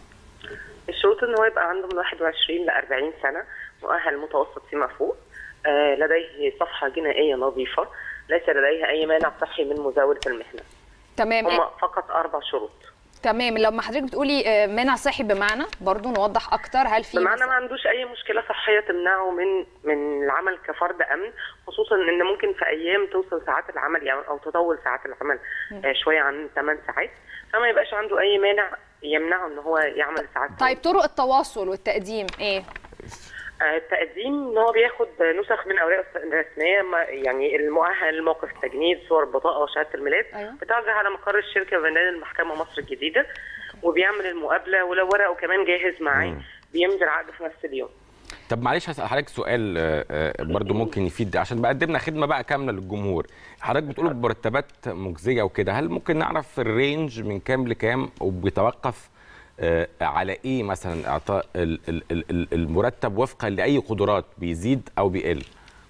الشروط ان هو يبقى عنده من 21 ل 40 سنه مؤهل متوسط فيما فوق آه، لديه صفحه جنائيه نظيفه ليس لديه اي مانع صحي من مزاوله المهنه تمام هم فقط اربع شروط تمام لما حضرتك بتقولي آه، مانع صحي بمعنى برضو نوضح اكتر هل في بمعنى مثلاً- ما عندوش اي مشكله صحيه تمنعه من من العمل كفرد امن خصوصا ان ممكن في ايام توصل ساعات العمل يعني او تطول ساعات العمل آه، شويه عن 8 ساعات فما يبقاش عنده اي مانع يمنعه ان هو يعمل ساعات طيب طرق التواصل والتقديم ايه آه، التقديم ان هو بياخد نسخ من اوراق الرسميه ما- يعني المؤهل لموقف التجنيد صور البطاقه وشهاده الميلاد أيوة. بتعرض على مقر الشركه بميدان المحكمه مصر الجديده وبيعمل المقابله ولو ورقه كمان جاهز معاه بيمضي العقد في نفس اليوم طب معلش هسأل حضرتك سؤال آه، آه، برضو ممكن يفيد عشان بقى قدمنا خدمه بقى كامله للجمهور حضرتك بتقول بمرتبات مجزيه وكده هل ممكن نعرف الرينج من كام لكام وبيتوقف آه، على ايه مثلا اعطاء ال- ال- ال- ال- المرتب وفقا لاي قدرات بيزيد او بيقل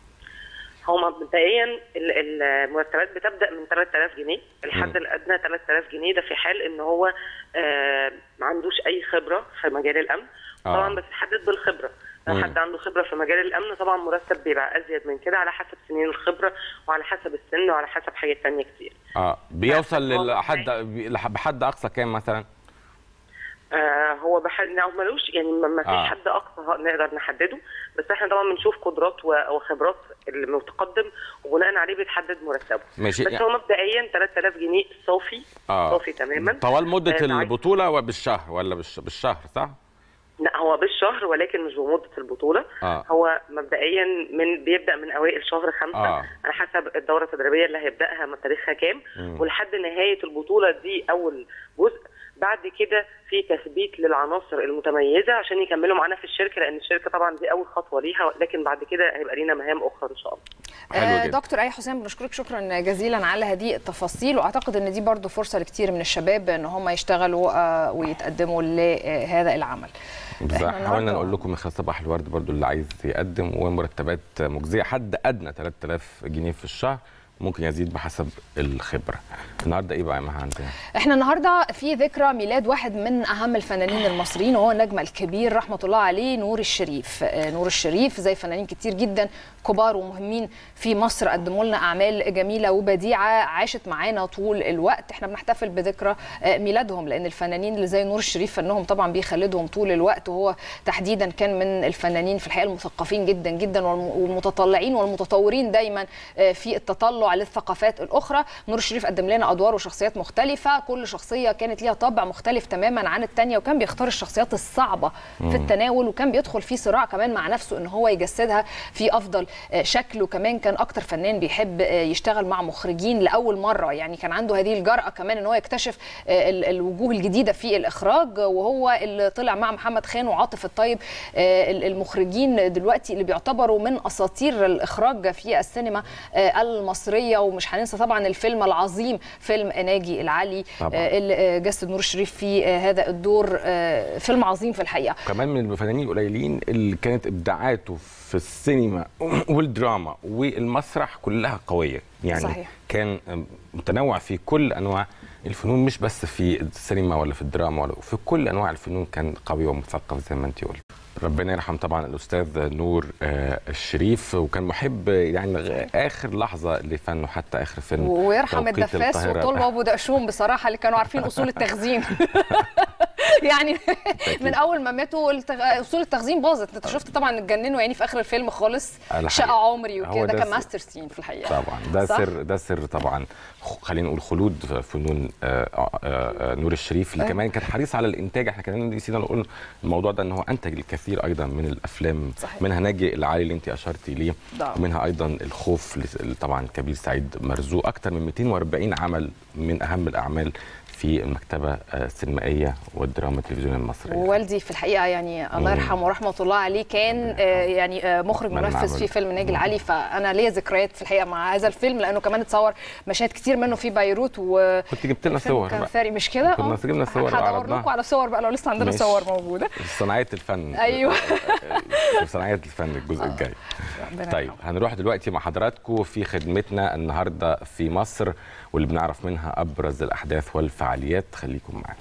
هو مبدئيا ال- المرتبات بتبدا من 3000 جنيه الحد الادنى 3000 جنيه ده في حال ان هو آه، ما عندوش اي خبره في مجال الامن آه. طبعا بتتحدد بالخبره لو مم. حد عنده خبره في مجال الامن طبعا مرتب بيبقى ازيد من كده على حسب سنين الخبره وعلى حسب السن وعلى حسب حاجات تانية كتير اه بيوصل هو لحد بحد اقصى كام مثلا آه هو بحد أو ملوش يعني ما ما فيش آه. حد اقصى نقدر نحدده بس احنا طبعا بنشوف قدرات و- وخبرات المتقدم وبناء عليه بيتحدد مرتبه ماشي. بس هو مبدئيا 3000 جنيه صافي اه صافي تماما طوال مده آه، معاك. البطوله وبالشهر ولا بالش- بالشهر صح لا هو بالشهر ولكن مش بمده البطوله آه. هو مبدئيا من بيبدا من اوائل شهر خمسه آه. على حسب الدوره التدريبيه اللي هيبداها من تاريخها كام ولحد نهايه البطوله دي اول جزء بعد كده في تثبيت للعناصر المتميزه عشان يكملوا معانا في الشركه لان الشركه طبعا دي اول خطوه ليها لكن بعد كده هيبقى لينا مهام اخرى ان شاء الله حلو آه، جدا. دكتور اي حسام بنشكرك شكرا جزيلا على هذه التفاصيل واعتقد ان دي برضو فرصه لكتير من الشباب ان هم يشتغلوا آه، ويتقدموا لهذا العمل بالظبط إحنا حاولنا النهاردة- نقول لكم من خلال صباح الورد برضو اللي عايز يقدم ومرتبات مجزيه حد ادنى 3000 جنيه في الشهر ممكن يزيد بحسب الخبره النهارده ايه بقى يا مها عندنا احنا النهارده في ذكرى ميلاد واحد من اهم الفنانين المصريين وهو النجم الكبير رحمه الله عليه نور الشريف آه، نور الشريف زي فنانين كتير جدا كبار ومهمين في مصر قدموا لنا اعمال جميله وبديعه عاشت معانا طول الوقت احنا بنحتفل بذكرى آه، ميلادهم لان الفنانين اللي زي نور الشريف فنهم طبعا بيخلدهم طول الوقت وهو تحديدا كان من الفنانين في الحقيقه المثقفين جدا جدا والم- والمتطلعين والمتطورين دايما آه، في التطلع تنوع للثقافات الاخرى نور الشريف قدم لنا ادوار وشخصيات مختلفه كل شخصيه كانت ليها طابع مختلف تماما عن الثانيه وكان بيختار الشخصيات الصعبه في التناول وكان بيدخل في صراع كمان مع نفسه ان هو يجسدها في افضل آه، شكل وكمان كان اكتر فنان بيحب آه، يشتغل مع مخرجين لاول مره يعني كان عنده هذه الجرأه كمان ان هو يكتشف آه، ال- الوجوه الجديده في الاخراج وهو اللي طلع مع محمد خان وعاطف الطيب آه، ال- المخرجين دلوقتي اللي بيعتبروا من اساطير الاخراج في السينما آه، المصريه ومش هننسى طبعا الفيلم العظيم فيلم ناجي العلي طبعاً. آه، اللي آه، جسد نور الشريف في آه، هذا الدور آه، فيلم عظيم في الحقيقه كمان من الفنانين القليلين اللي كانت ابداعاته في السينما والدراما والمسرح كلها قويه يعني صحيح. كان متنوع في كل انواع الفنون مش بس في السينما ولا في الدراما ولا في كل انواع الفنون كان قوي ومثقف زي ما انت قلت ربنا يرحم طبعا الاستاذ نور آه، الشريف وكان محب يعني غ- اخر لحظه لفنه حتى اخر فيلم ويرحم توقيت الدفاس القاهرة. وطلبه وابو دقشوم بصراحه اللي كانوا عارفين اصول التخزين يعني من اول ما ماتوا التغ... اصول التخزين باظت انت شفت طبعا اتجننوا يعني في اخر الفيلم خالص الحقيقة. شقه عمري هو وكده ده كان س- ماستر سين في الحقيقه طبعا ده صح؟ سر ده سر طبعا خ- خلينا نقول خلود في فنون آه، آه، آه، نور الشريف اللي أيوة. كمان كان حريص على الانتاج احنا كمان نسينا نقول الموضوع ده ان هو انتج الكثير ايضا من الافلام صحيح. منها ناجي العالي اللي انت اشرتي ليه ده. ومنها ايضا الخوف ل- طبعا كبير سعيد مرزوق اكثر من 240 عمل من اهم الاعمال في المكتبه آه، السينمائيه والدراما التلفزيونيه المصريه ووالدي في الحقيقه يعني الله يرحمه ورحمه الله عليه كان آه، يعني آه، مخرج من منفذ عمل. في فيلم ناجي العلي فانا ليا ذكريات في الحقيقه مع هذا الفيلم لانه كمان اتصور مشاهد كتير منه في بيروت و كنت جبت لنا الفيلم صور كان بقى. ثري مش كده كنا آه. جبنا صور هدور وعرضناها. لكم على صور بقى لو لسه عندنا ماشي. صور موجوده صناعيه الفن أيوة. في صناعيه الفن الجزء الجاي ربنا طيب يرحمه. هنروح دلوقتي مع حضراتكم في خدمتنا النهارده في مصر واللي بنعرف منها ابرز الاحداث والفعاليات خليكم معانا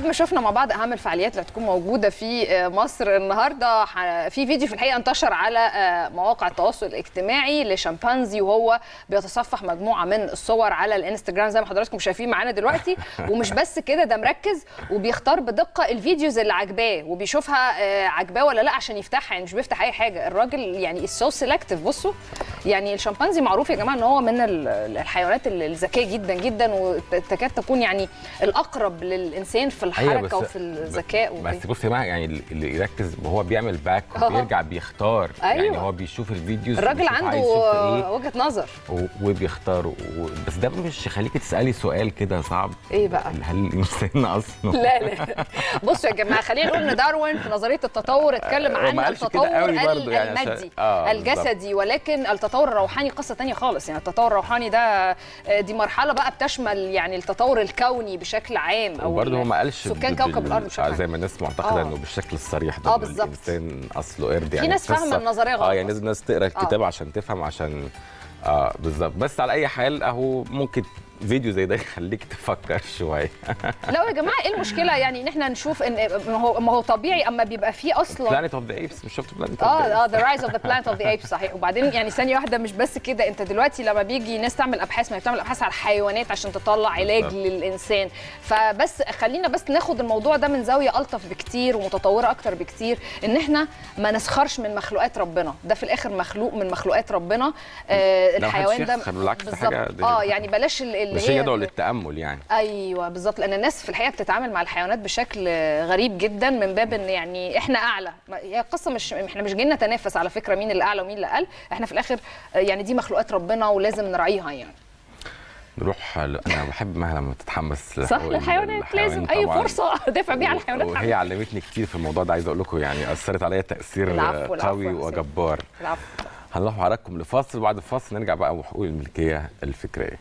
ما شفنا مع بعض اهم الفعاليات اللي هتكون موجوده في آه، مصر النهارده ح- في فيديو في الحقيقه انتشر على آه، مواقع التواصل الاجتماعي لشمبانزي وهو بيتصفح مجموعه من الصور على الانستجرام زي ما حضراتكم شايفين معانا دلوقتي ومش بس كده ده مركز وبيختار بدقه الفيديوز اللي عاجباه وبيشوفها آه، عاجباه ولا لا عشان يفتحها يعني مش بيفتح اي حاجه الراجل يعني سو سيلكتيف بصوا يعني الشمبانزي معروف يا جماعه ان هو من ال- الحيوانات الذكيه جدا جدا وتكاد تكون يعني الاقرب للانسان في أيوة الحركه بس- وفي الذكاء وكده. بس بص يا جماعه يعني اللي يركز وهو بيعمل باك آه. وبيرجع بيختار يعني أيوة. هو بيشوف الفيديوز الراجل بيشوف عنده عايز يشوف ايه وجهه نظر و- وبيختار و... بس ده مش يخليكي تسالي سؤال كده صعب ايه بقى هل الانسان اصلا لا لا بصوا يا جماعه خلينا نقول ان داروين في نظريه التطور اتكلم هو عن ما قالش كده التطور قوي برضه يعني عشان- المادي آه، الجسدي ولكن التطور الروحاني قصه تانية خالص يعني التطور الروحاني ده دي مرحله بقى بتشمل يعني التطور الكوني بشكل عام او وبرضه هو ما قالش سكان بال- كوكب الارض بشكل آه، عام زي ما الناس معتقده آه. انه بالشكل الصريح ده آه، إنه بالظبط. الانسان اصله قرد يعني ناس فاهمة القصة- النظرية غلط اه يعني أصلاً. الناس تقرا الكتاب عشان تفهم عشان اه بالظبط بس على اي حال اهو ممكن فيديو زي ده يخليك تفكر شويه لا يا جماعه ايه المشكله يعني ان احنا نشوف ان ما هو ما هو طبيعي اما بيبقى فيه اصلا بلانيت اوف ذا ايبس مش شفت بلانيت اه اه ذا رايز اوف ذا بلانت اوف ذا ايبس صحيح وبعدين يعني ثانيه واحده مش بس كده انت دلوقتي لما بيجي ناس تعمل ابحاث ما هي بتعمل ابحاث على الحيوانات عشان تطلع علاج بالظبط. للانسان فبس خلينا بس ناخد الموضوع ده من زاويه الطف بكتير ومتطوره اكتر بكتير ان احنا ما نسخرش من مخلوقات ربنا ده في الاخر مخلوق من مخلوقات ربنا آه لا، الحيوان محدش ده يسخر، بالعكس ده بالظبط. حاجة- دي- اه يعني بلاش ال- اللي مش هي يدعو للتامل يعني ايوه بالظبط لان الناس في الحقيقه بتتعامل مع الحيوانات بشكل غريب جدا من باب ان يعني احنا اعلى ما- هي قصه مش احنا مش جايين نتنافس على فكره مين اللي اعلى ومين اللي اقل احنا في الاخر يعني دي مخلوقات ربنا ولازم نراعيها يعني نروح ل- انا بحب مها لما تتحمس صح لحقوق الحيوانات الحيوان لازم اي طبعاً. فرصه ادافع بيها عن الحيوانات وهي علمتني كتير في الموضوع ده عايز اقول لكم يعني اثرت عليا تاثير العفو، العفو قوي يا حسين. وجبار العفو هنروح معاكم لفاصل بعد الفاصل نرجع بقى وحقوق الملكيه الفكريه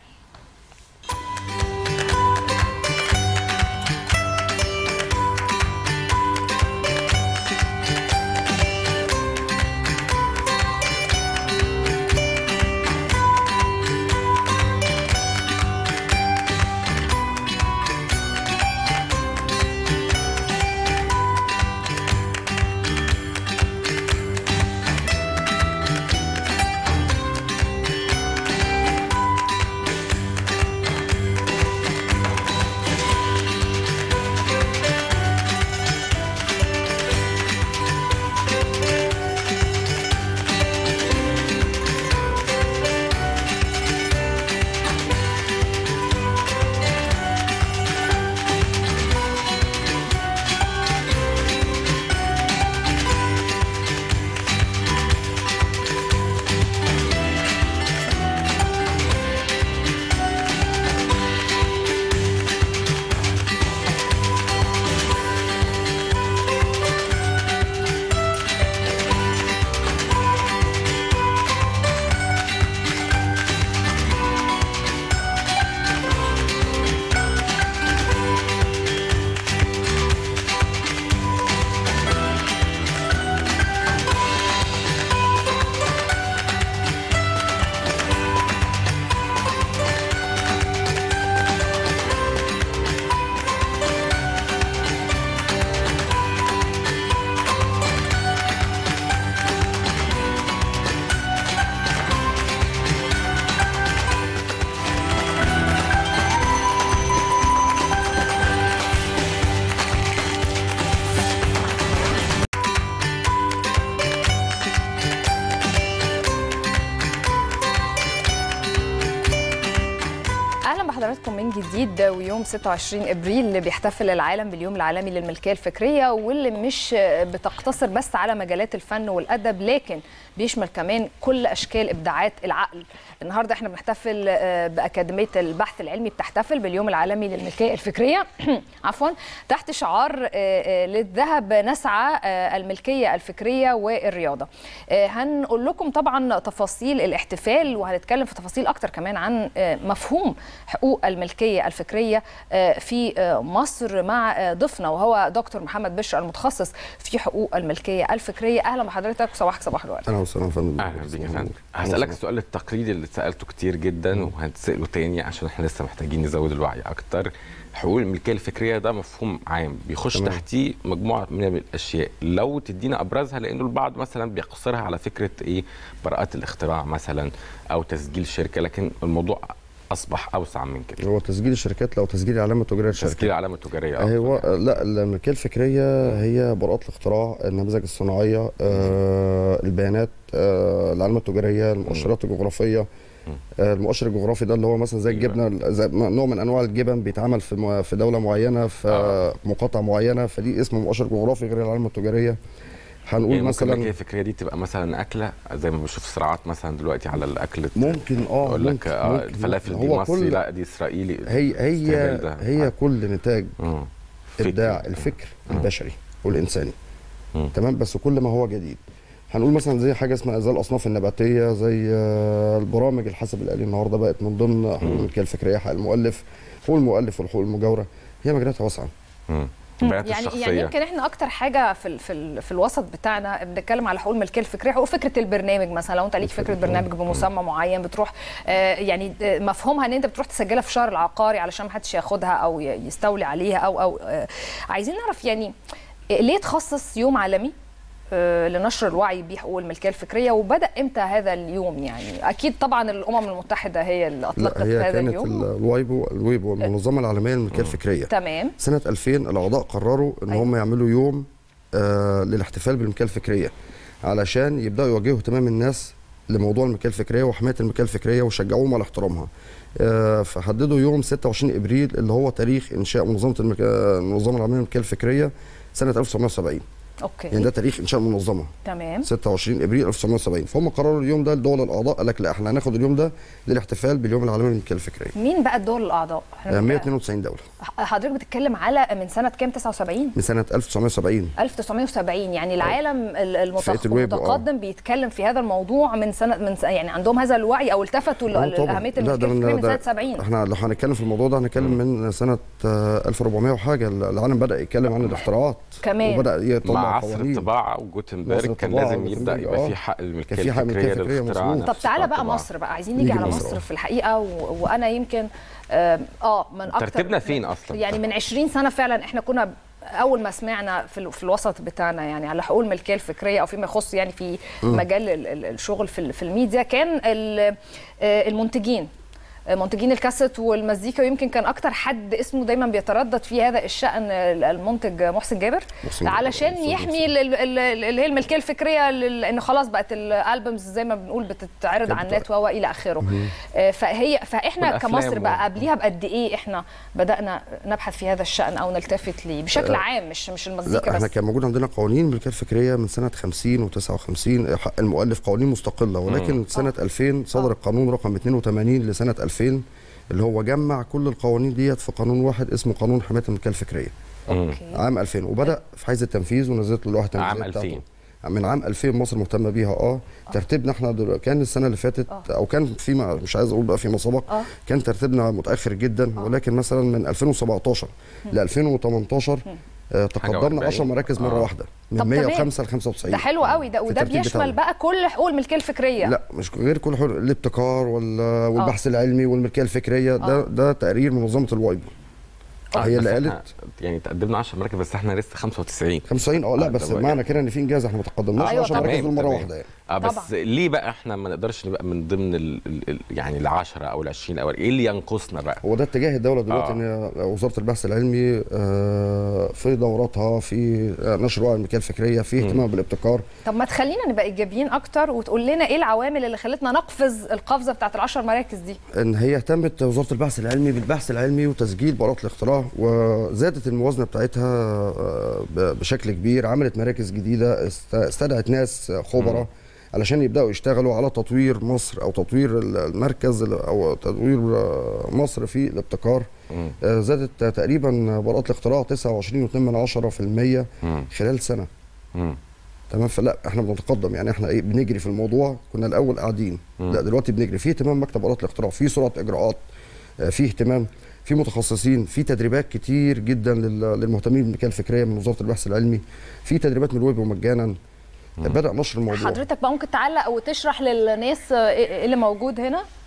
اهلا بحضراتكم من جديد ويوم 26 ابريل اللي بيحتفل العالم باليوم العالمي للملكيه الفكريه واللي مش بتقتصر بس على مجالات الفن والادب لكن بيشمل كمان كل اشكال ابداعات العقل النهارده احنا بنحتفل آه، باكاديميه البحث العلمي بتحتفل باليوم العالمي للملكيه الفكريه عفوا تحت شعار آه، آه، للذهب نسعى آه، الملكيه الفكريه والرياضه آه، هنقول لكم طبعا تفاصيل الاحتفال وهنتكلم في تفاصيل اكتر كمان عن آه، مفهوم حقوق الملكيه الفكريه آه، في آه، مصر مع آه، ضيفنا وهو دكتور محمد بشر المتخصص في حقوق الملكيه الفكريه اهلا بحضرتك صباحك صباح الورد اهلا وسهلا يا فندم اهلا بيك يا فندم هسالك السؤال التقليدي اللي سالته كتير جدا وهنساله تاني عشان احنا لسه محتاجين نزود الوعي اكتر حقوق الملكيه الفكريه ده مفهوم عام بيخش تمام. تحتيه مجموعه من الاشياء لو تدينا ابرزها لانه البعض مثلا بيقتصرها على فكره ايه براءات الاختراع مثلا او تسجيل شركه لكن الموضوع اصبح اوسع من كده هو تسجيل الشركات لو تسجيل العلامه التجاريه للشركات تسجيل علامه تجاريه أكتر هو يعني. لا الملكيه الفكريه هي براءات الاختراع النماذج الصناعيه آه البيانات آه العلامه التجاريه المؤشرات الجغرافيه آه المؤشر الجغرافي ده اللي هو مثلا زي أيوة. الجبنه زي نوع من انواع الجبن بيتعمل في مو- في دوله معينه في آه. مقاطعه معينه فدي اسمه مؤشر جغرافي غير العلامه التجاريه هنقول يعني ممكن الملكيه مثلا الفكريه دي تبقى مثلا اكله زي ما بنشوف صراعات مثلا دلوقتي على الاكل ممكن اه يقول لك ممكن آه ممكن الفلافل ممكن. دي هو مصري كل لا دي اسرائيلي هي هي استهبال ده. هي كل نتاج مم. فكر. ابداع الفكر البشري والانساني مم. تمام بس كل ما هو جديد هنقول مثلا زي حاجه اسمها زي الاصناف النباتيه زي آه، البرامج الحاسب الالي النهارده بقت من ضمن حقوق الملكيه الفكريه حق المؤلف حقوق المؤلف والحقوق المجاوره هي مجالاتها واسعه مم. البيانات يعني الشخصيه يعني يمكن احنا اكتر حاجه في ال في, ال في الوسط بتاعنا بنتكلم على حقوق الملكيه الفكريه حقوق فكره البرنامج مثلا لو انت ليك فكره برنامج بمسمى معين بتروح آه يعني آه، مفهومها ان انت بتروح تسجلها في شهر العقاري علشان ما حدش ياخدها او ي- يستولي عليها او او آه عايزين نعرف يعني آه، ليه تخصص يوم عالمي آه، لنشر الوعي بحقوق الملكيه الفكريه وبدا امتى هذا اليوم يعني اكيد طبعا الامم المتحده هي اللي اطلقت لا هي هذا كانت اليوم ال- الوايبو الويبو المنظمه العالميه للملكيه الفكريه تمام سنه 2000 الاعضاء قرروا ان أيوة. هم يعملوا يوم آه للاحتفال بالملكيه الفكريه علشان يبداوا يوجهوا اهتمام الناس لموضوع الملكيه الفكريه وحمايه الملكيه الفكريه ويشجعوهم على احترامها آه فحددوا يوم 26 ابريل اللي هو تاريخ انشاء منظمه المك... المنظمه العالميه للملكيه الفكريه سنه 1970 اوكي يعني ده تاريخ انشاء المنظمه تمام 26 ابريل 1970 فهم قرروا اليوم ده لدول الاعضاء قال لك لا احنا هناخد اليوم ده للاحتفال باليوم العالمي للملكيه الفكريه مين بقى الدول الاعضاء احنا آه، بنتكلم- 192 دوله حضرتك بتتكلم على من سنه كام 79 من سنه 1970 1970 يعني العالم ال- فئة المتخ- الويب، آه. المتقدم بيتكلم في هذا الموضوع من سنه من سنة يعني عندهم هذا الوعي او التفتوا آه، طبعاً. لاهميه لا، الملكيه ده من- الفكريه من ده- سنه 70 احنا لو هنتكلم في الموضوع ده هنتكلم من سنه آه، 1400 وحاجه العالم بدا يتكلم عن الاختراعات كمان. وبدا يطلع مع عصر قوانين الطباعه عصر وجوتنبرج كان الطباعة لازم يبدا وجوتنبرج، يبقى آه. في حق الملكيه كان في حق الفكريه الملكية الفكرية، للاختراع مظبوط. طب نفسه تعالى بتاع بقى الطباعة. مصر بقى عايزين نيجي نيجي على مصر، مصر آه. في الحقيقه و... وانا يمكن آم، اه من اكتر ترتيبنا فين أصلاً؟ يعني من 20 سنه فعلا احنا كنا اول ما سمعنا في, ال- في الوسط بتاعنا يعني على حقوق الملكيه الفكريه او فيما يخص يعني في مجال ال- ال- الشغل في, ال- في الميديا كان ال- آه، المنتجين منتجين الكاسيت والمزيكا ويمكن كان اكتر حد اسمه دايما بيتردد في هذا الشان المنتج محسن جابر محسن جابر، علشان أستاذ يحمي ال- ال- ال- اللي هي الملكيه الفكريه لل- ان خلاص بقت الالبومز زي ما بنقول بتتعرض على النت و الى اخره آه، فهي فاحنا والأفلام كمصر بقى و- قبليها بقد ايه احنا بدانا نبحث في هذا الشان او نلتفت ليه بشكل عام مش مش المزيكا لا احنا بس كان موجود عندنا قوانين الملكيه الفكريه من سنه 50 و59 حق المؤلف قوانين مستقله ولكن سنه 2000 صدر القانون رقم 82 لسنه 2000 اللي هو جمع كل القوانين ديت في قانون واحد اسمه قانون حمايه الملكيه الفكريه اوكي عام 2000 وبدا في حيز التنفيذ ونزلت له لوحه تنفيذيه عام بتاعته. 2000. من عام 2000 مصر مهتمه بيها اه ترتيبنا احنا دل... كان السنه اللي فاتت او كان فيما مش عايز اقول بقى فيما سبق آه. كان ترتيبنا متاخر جدا ولكن مثلا من 2017 ل 2018 آه تقدمنا وأربعين. 10 مراكز مره آه. واحده من طب تمام. 105 ل 95 ده حلو قوي ده في وده الترتيب بيشمل بتاعنا. بقى كل حقوق الملكيه الفكريه لا مش غير كل حقوق الابتكار وال- والبحث العلمي والملكيه الفكريه ده ده تقرير منظمه الوايبو هي اللي بس قالت إحنا يعني تقدمنا 10 مراكز بس احنا لسه 95 95 اه لا آه، بس طب معنى كده ان في انجاز احنا ما تقدمناش أيوة 10 طبعاً. مراكز دول مره تمام. واحده يعني اه بس طبعاً. ليه بقى احنا ما نقدرش نبقى من ضمن ال ال ال يعني ال 10 او ال 20 او ايه اللي ينقصنا بقى؟ هو ده اتجاه الدوله دلوقتي آه. ان وزاره البحث العلمي آه، في دوراتها في آه، نشر وعي الملكيه الفكريه في اهتمام بالابتكار طب ما تخلينا نبقى ايجابيين اكتر وتقول لنا ايه العوامل اللي خلتنا نقفز القفزه بتاعت العشر مراكز دي ان هي اهتمت وزاره البحث العلمي بالبحث العلمي وتسجيل براءات الاختراع وزادت الموازنه بتاعتها آه، ب- بشكل كبير عملت مراكز جديده است- استدعت ناس خبراء علشان يبداوا يشتغلوا على تطوير مصر او تطوير ال- المركز ال- او تطوير آه، مصر في الابتكار مم. آه، زادت تقريبا براءات الاختراع 29.8% مم. خلال سنه مم. تمام فلا احنا بنتقدم يعني احنا ايه بنجري في الموضوع كنا الاول قاعدين لا دلوقتي بنجري في اهتمام مكتب براءات الاختراع في سرعه اجراءات آه، في اهتمام في متخصصين في تدريبات كتير جدا لل- للمهتمين بالملكيه الفكريه من وزاره البحث العلمي في تدريبات من الويب مجانا بدا نشر الموضوع حضرتك بقى ممكن تعلق وتشرح للناس ايه إيه اللي موجود هنا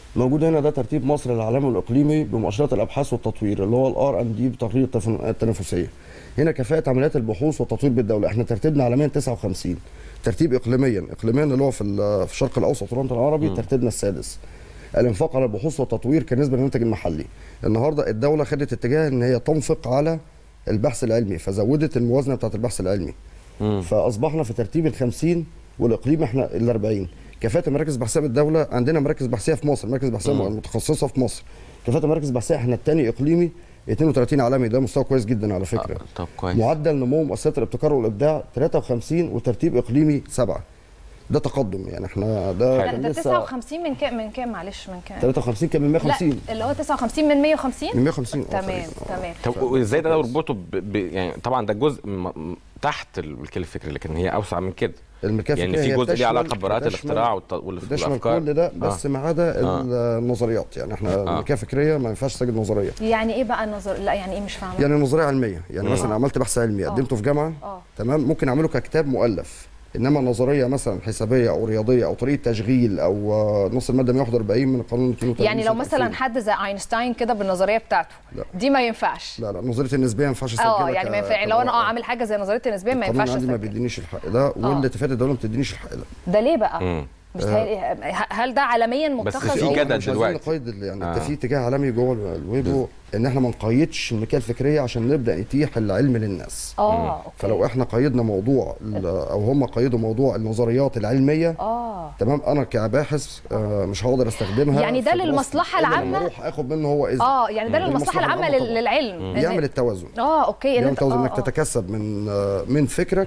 موجود هنا ده ترتيب مصر العالمي والاقليمي بمؤشرات الابحاث والتطوير اللي هو الار ان دي بتقرير التفن- التنافسيه هنا كفاءه عمليات البحوث والتطوير بالدوله احنا ترتيبنا عالميا 59 ترتيب اقليميا اقليميا اللي هو في ال- في الشرق الاوسط والوطن العربي ترتيبنا السادس الانفاق على البحوث والتطوير كنسبه للمنتج المحلي النهارده الدوله خدت اتجاه ان هي تنفق على البحث العلمي فزودت الموازنه بتاعت البحث العلمي فاصبحنا في ترتيب ال 50 والاقليم احنا ال 40 كفاءه المراكز البحثيه بالدوله عندنا مراكز بحثيه في مصر مراكز بحثيه متخصصه في مصر كفاءه المراكز البحثيه احنا الثاني اقليمي 32 عالمي ده مستوى كويس جدا على فكره آه، طب كويس. معدل نمو مؤسسات الابتكار والابداع 53 وترتيب اقليمي 7 ده تقدم يعني احنا ده لا كان ده لسه 59 من كام من كام معلش من كام 53 كان من 150 لا اللي هو 59 من 150 من 150 آه، تمام تقريباً. آه. تمام طب وازاي ده نربطه ب... ب... يعني طبعا ده جزء م... م- تحت الملكيه الفكري لكن هي اوسع من كده الملكيه يعني الفكرية في هي جزء ليه بتشمل- علاقه براءات بتشمل- الاختراع والت... وال- بتشمل والافكار كل ده بس ما عدا آه. النظريات يعني احنا الملكيه الفكريه ما ينفعش تسجل نظريه يعني ايه بقى النظر لا يعني ايه مش فاهمه يعني نظريه علميه يعني مثلا عملت بحث علمي قدمته في جامعه آه. تمام ممكن اعمله ككتاب مؤلف انما نظريه مثلا حسابيه او رياضيه او طريقه تشغيل او آه، نص الماده 141 من القانون 32 يعني لو سنة مثلا 2000. حد زي اينشتاين كده بالنظريه بتاعته لا. دي ما ينفعش لا لا نظريه النسبيه ما ينفعش اسجلها اه يعني ما ك- ينفع يعني لو انا اه كمرأة. عامل حاجه زي نظريه النسبيه ما القانون ينفعش عندي ما أسجل. بيدينيش الحق ده والاتفاقيه الدوله ما بتدينيش الحق ده ده ليه بقى؟ مم. مستاهل هل ده عالميا بس متخذ في أول جدل إحنا مش عايزين دلوقتي. نقيد ال- يعني آه. انت في اتجاه عالمي جوه ال- الويب ان احنا ما نقيدش الملكيه الفكريه عشان نبدا نتيح العلم للناس اه اوكي فلو احنا قيدنا موضوع ال- او هم قيدوا موضوع النظريات العلميه اه تمام انا كباحث آه، مش هقدر استخدمها يعني ده في دراستي. للمصلحة إلا لما العامة؟ اروح اخد منه هو اذن اه يعني ده مم. للمصلحه المصلحة العامه العامة لل- طبعاً. للعلم إن- بيعمل التوازن اه اوكي إن بيعمل انت التوازن آه انك آه. تتكسب من آه، من فكرك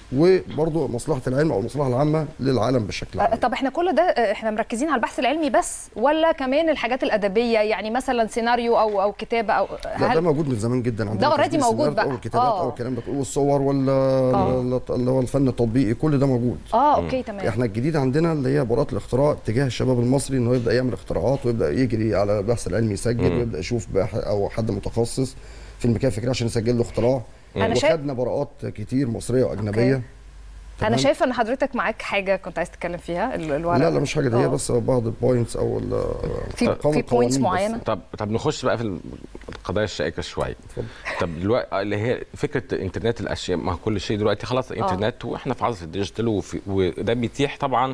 وبرضه مصلحه العلم او المصلحه العامه للعالم بشكل آه، عام طب احنا كل ده آه، احنا مركزين على البحث العلمي بس ولا كمان الحاجات الادبيه يعني مثلا سيناريو او او كتابه او لا ده موجود من زمان جدا عندنا ده already تسجيل موجود السيناريوهات بقى. او الكتابات آه. او الكلام ده تقول والصور ولا اللي هو الفن التطبيقي كل ده موجود اه اوكي تمام احنا الجديد عندنا اللي هي براءة الاختراع اتجاه الشباب المصري انه يبدا يعمل اختراعات ويبدا يجري على البحث العلمي يسجل ويبدا يشوف باحث او حد متخصص في المكان الفكري عشان يسجل له اختراع أنا شايف- وخدنا براءات كتير مصريه واجنبيه أوكي. انا تمام؟ شايفه ان حضرتك معاك حاجه كنت عايز تتكلم فيها ال- الورق لا لا مش حاجه دي هي آه. بس بعض البوينتس او ال- في أرقام في القوانين بوينتس بس. معينه طب طب نخش بقى في القضايا الشائكه شويه طب دلوقتي اللي هي فكره انترنت الاشياء ما هو كل شيء دلوقتي خلاص انترنت واحنا في عصر الديجيتال وفي وده بيتيح طبعا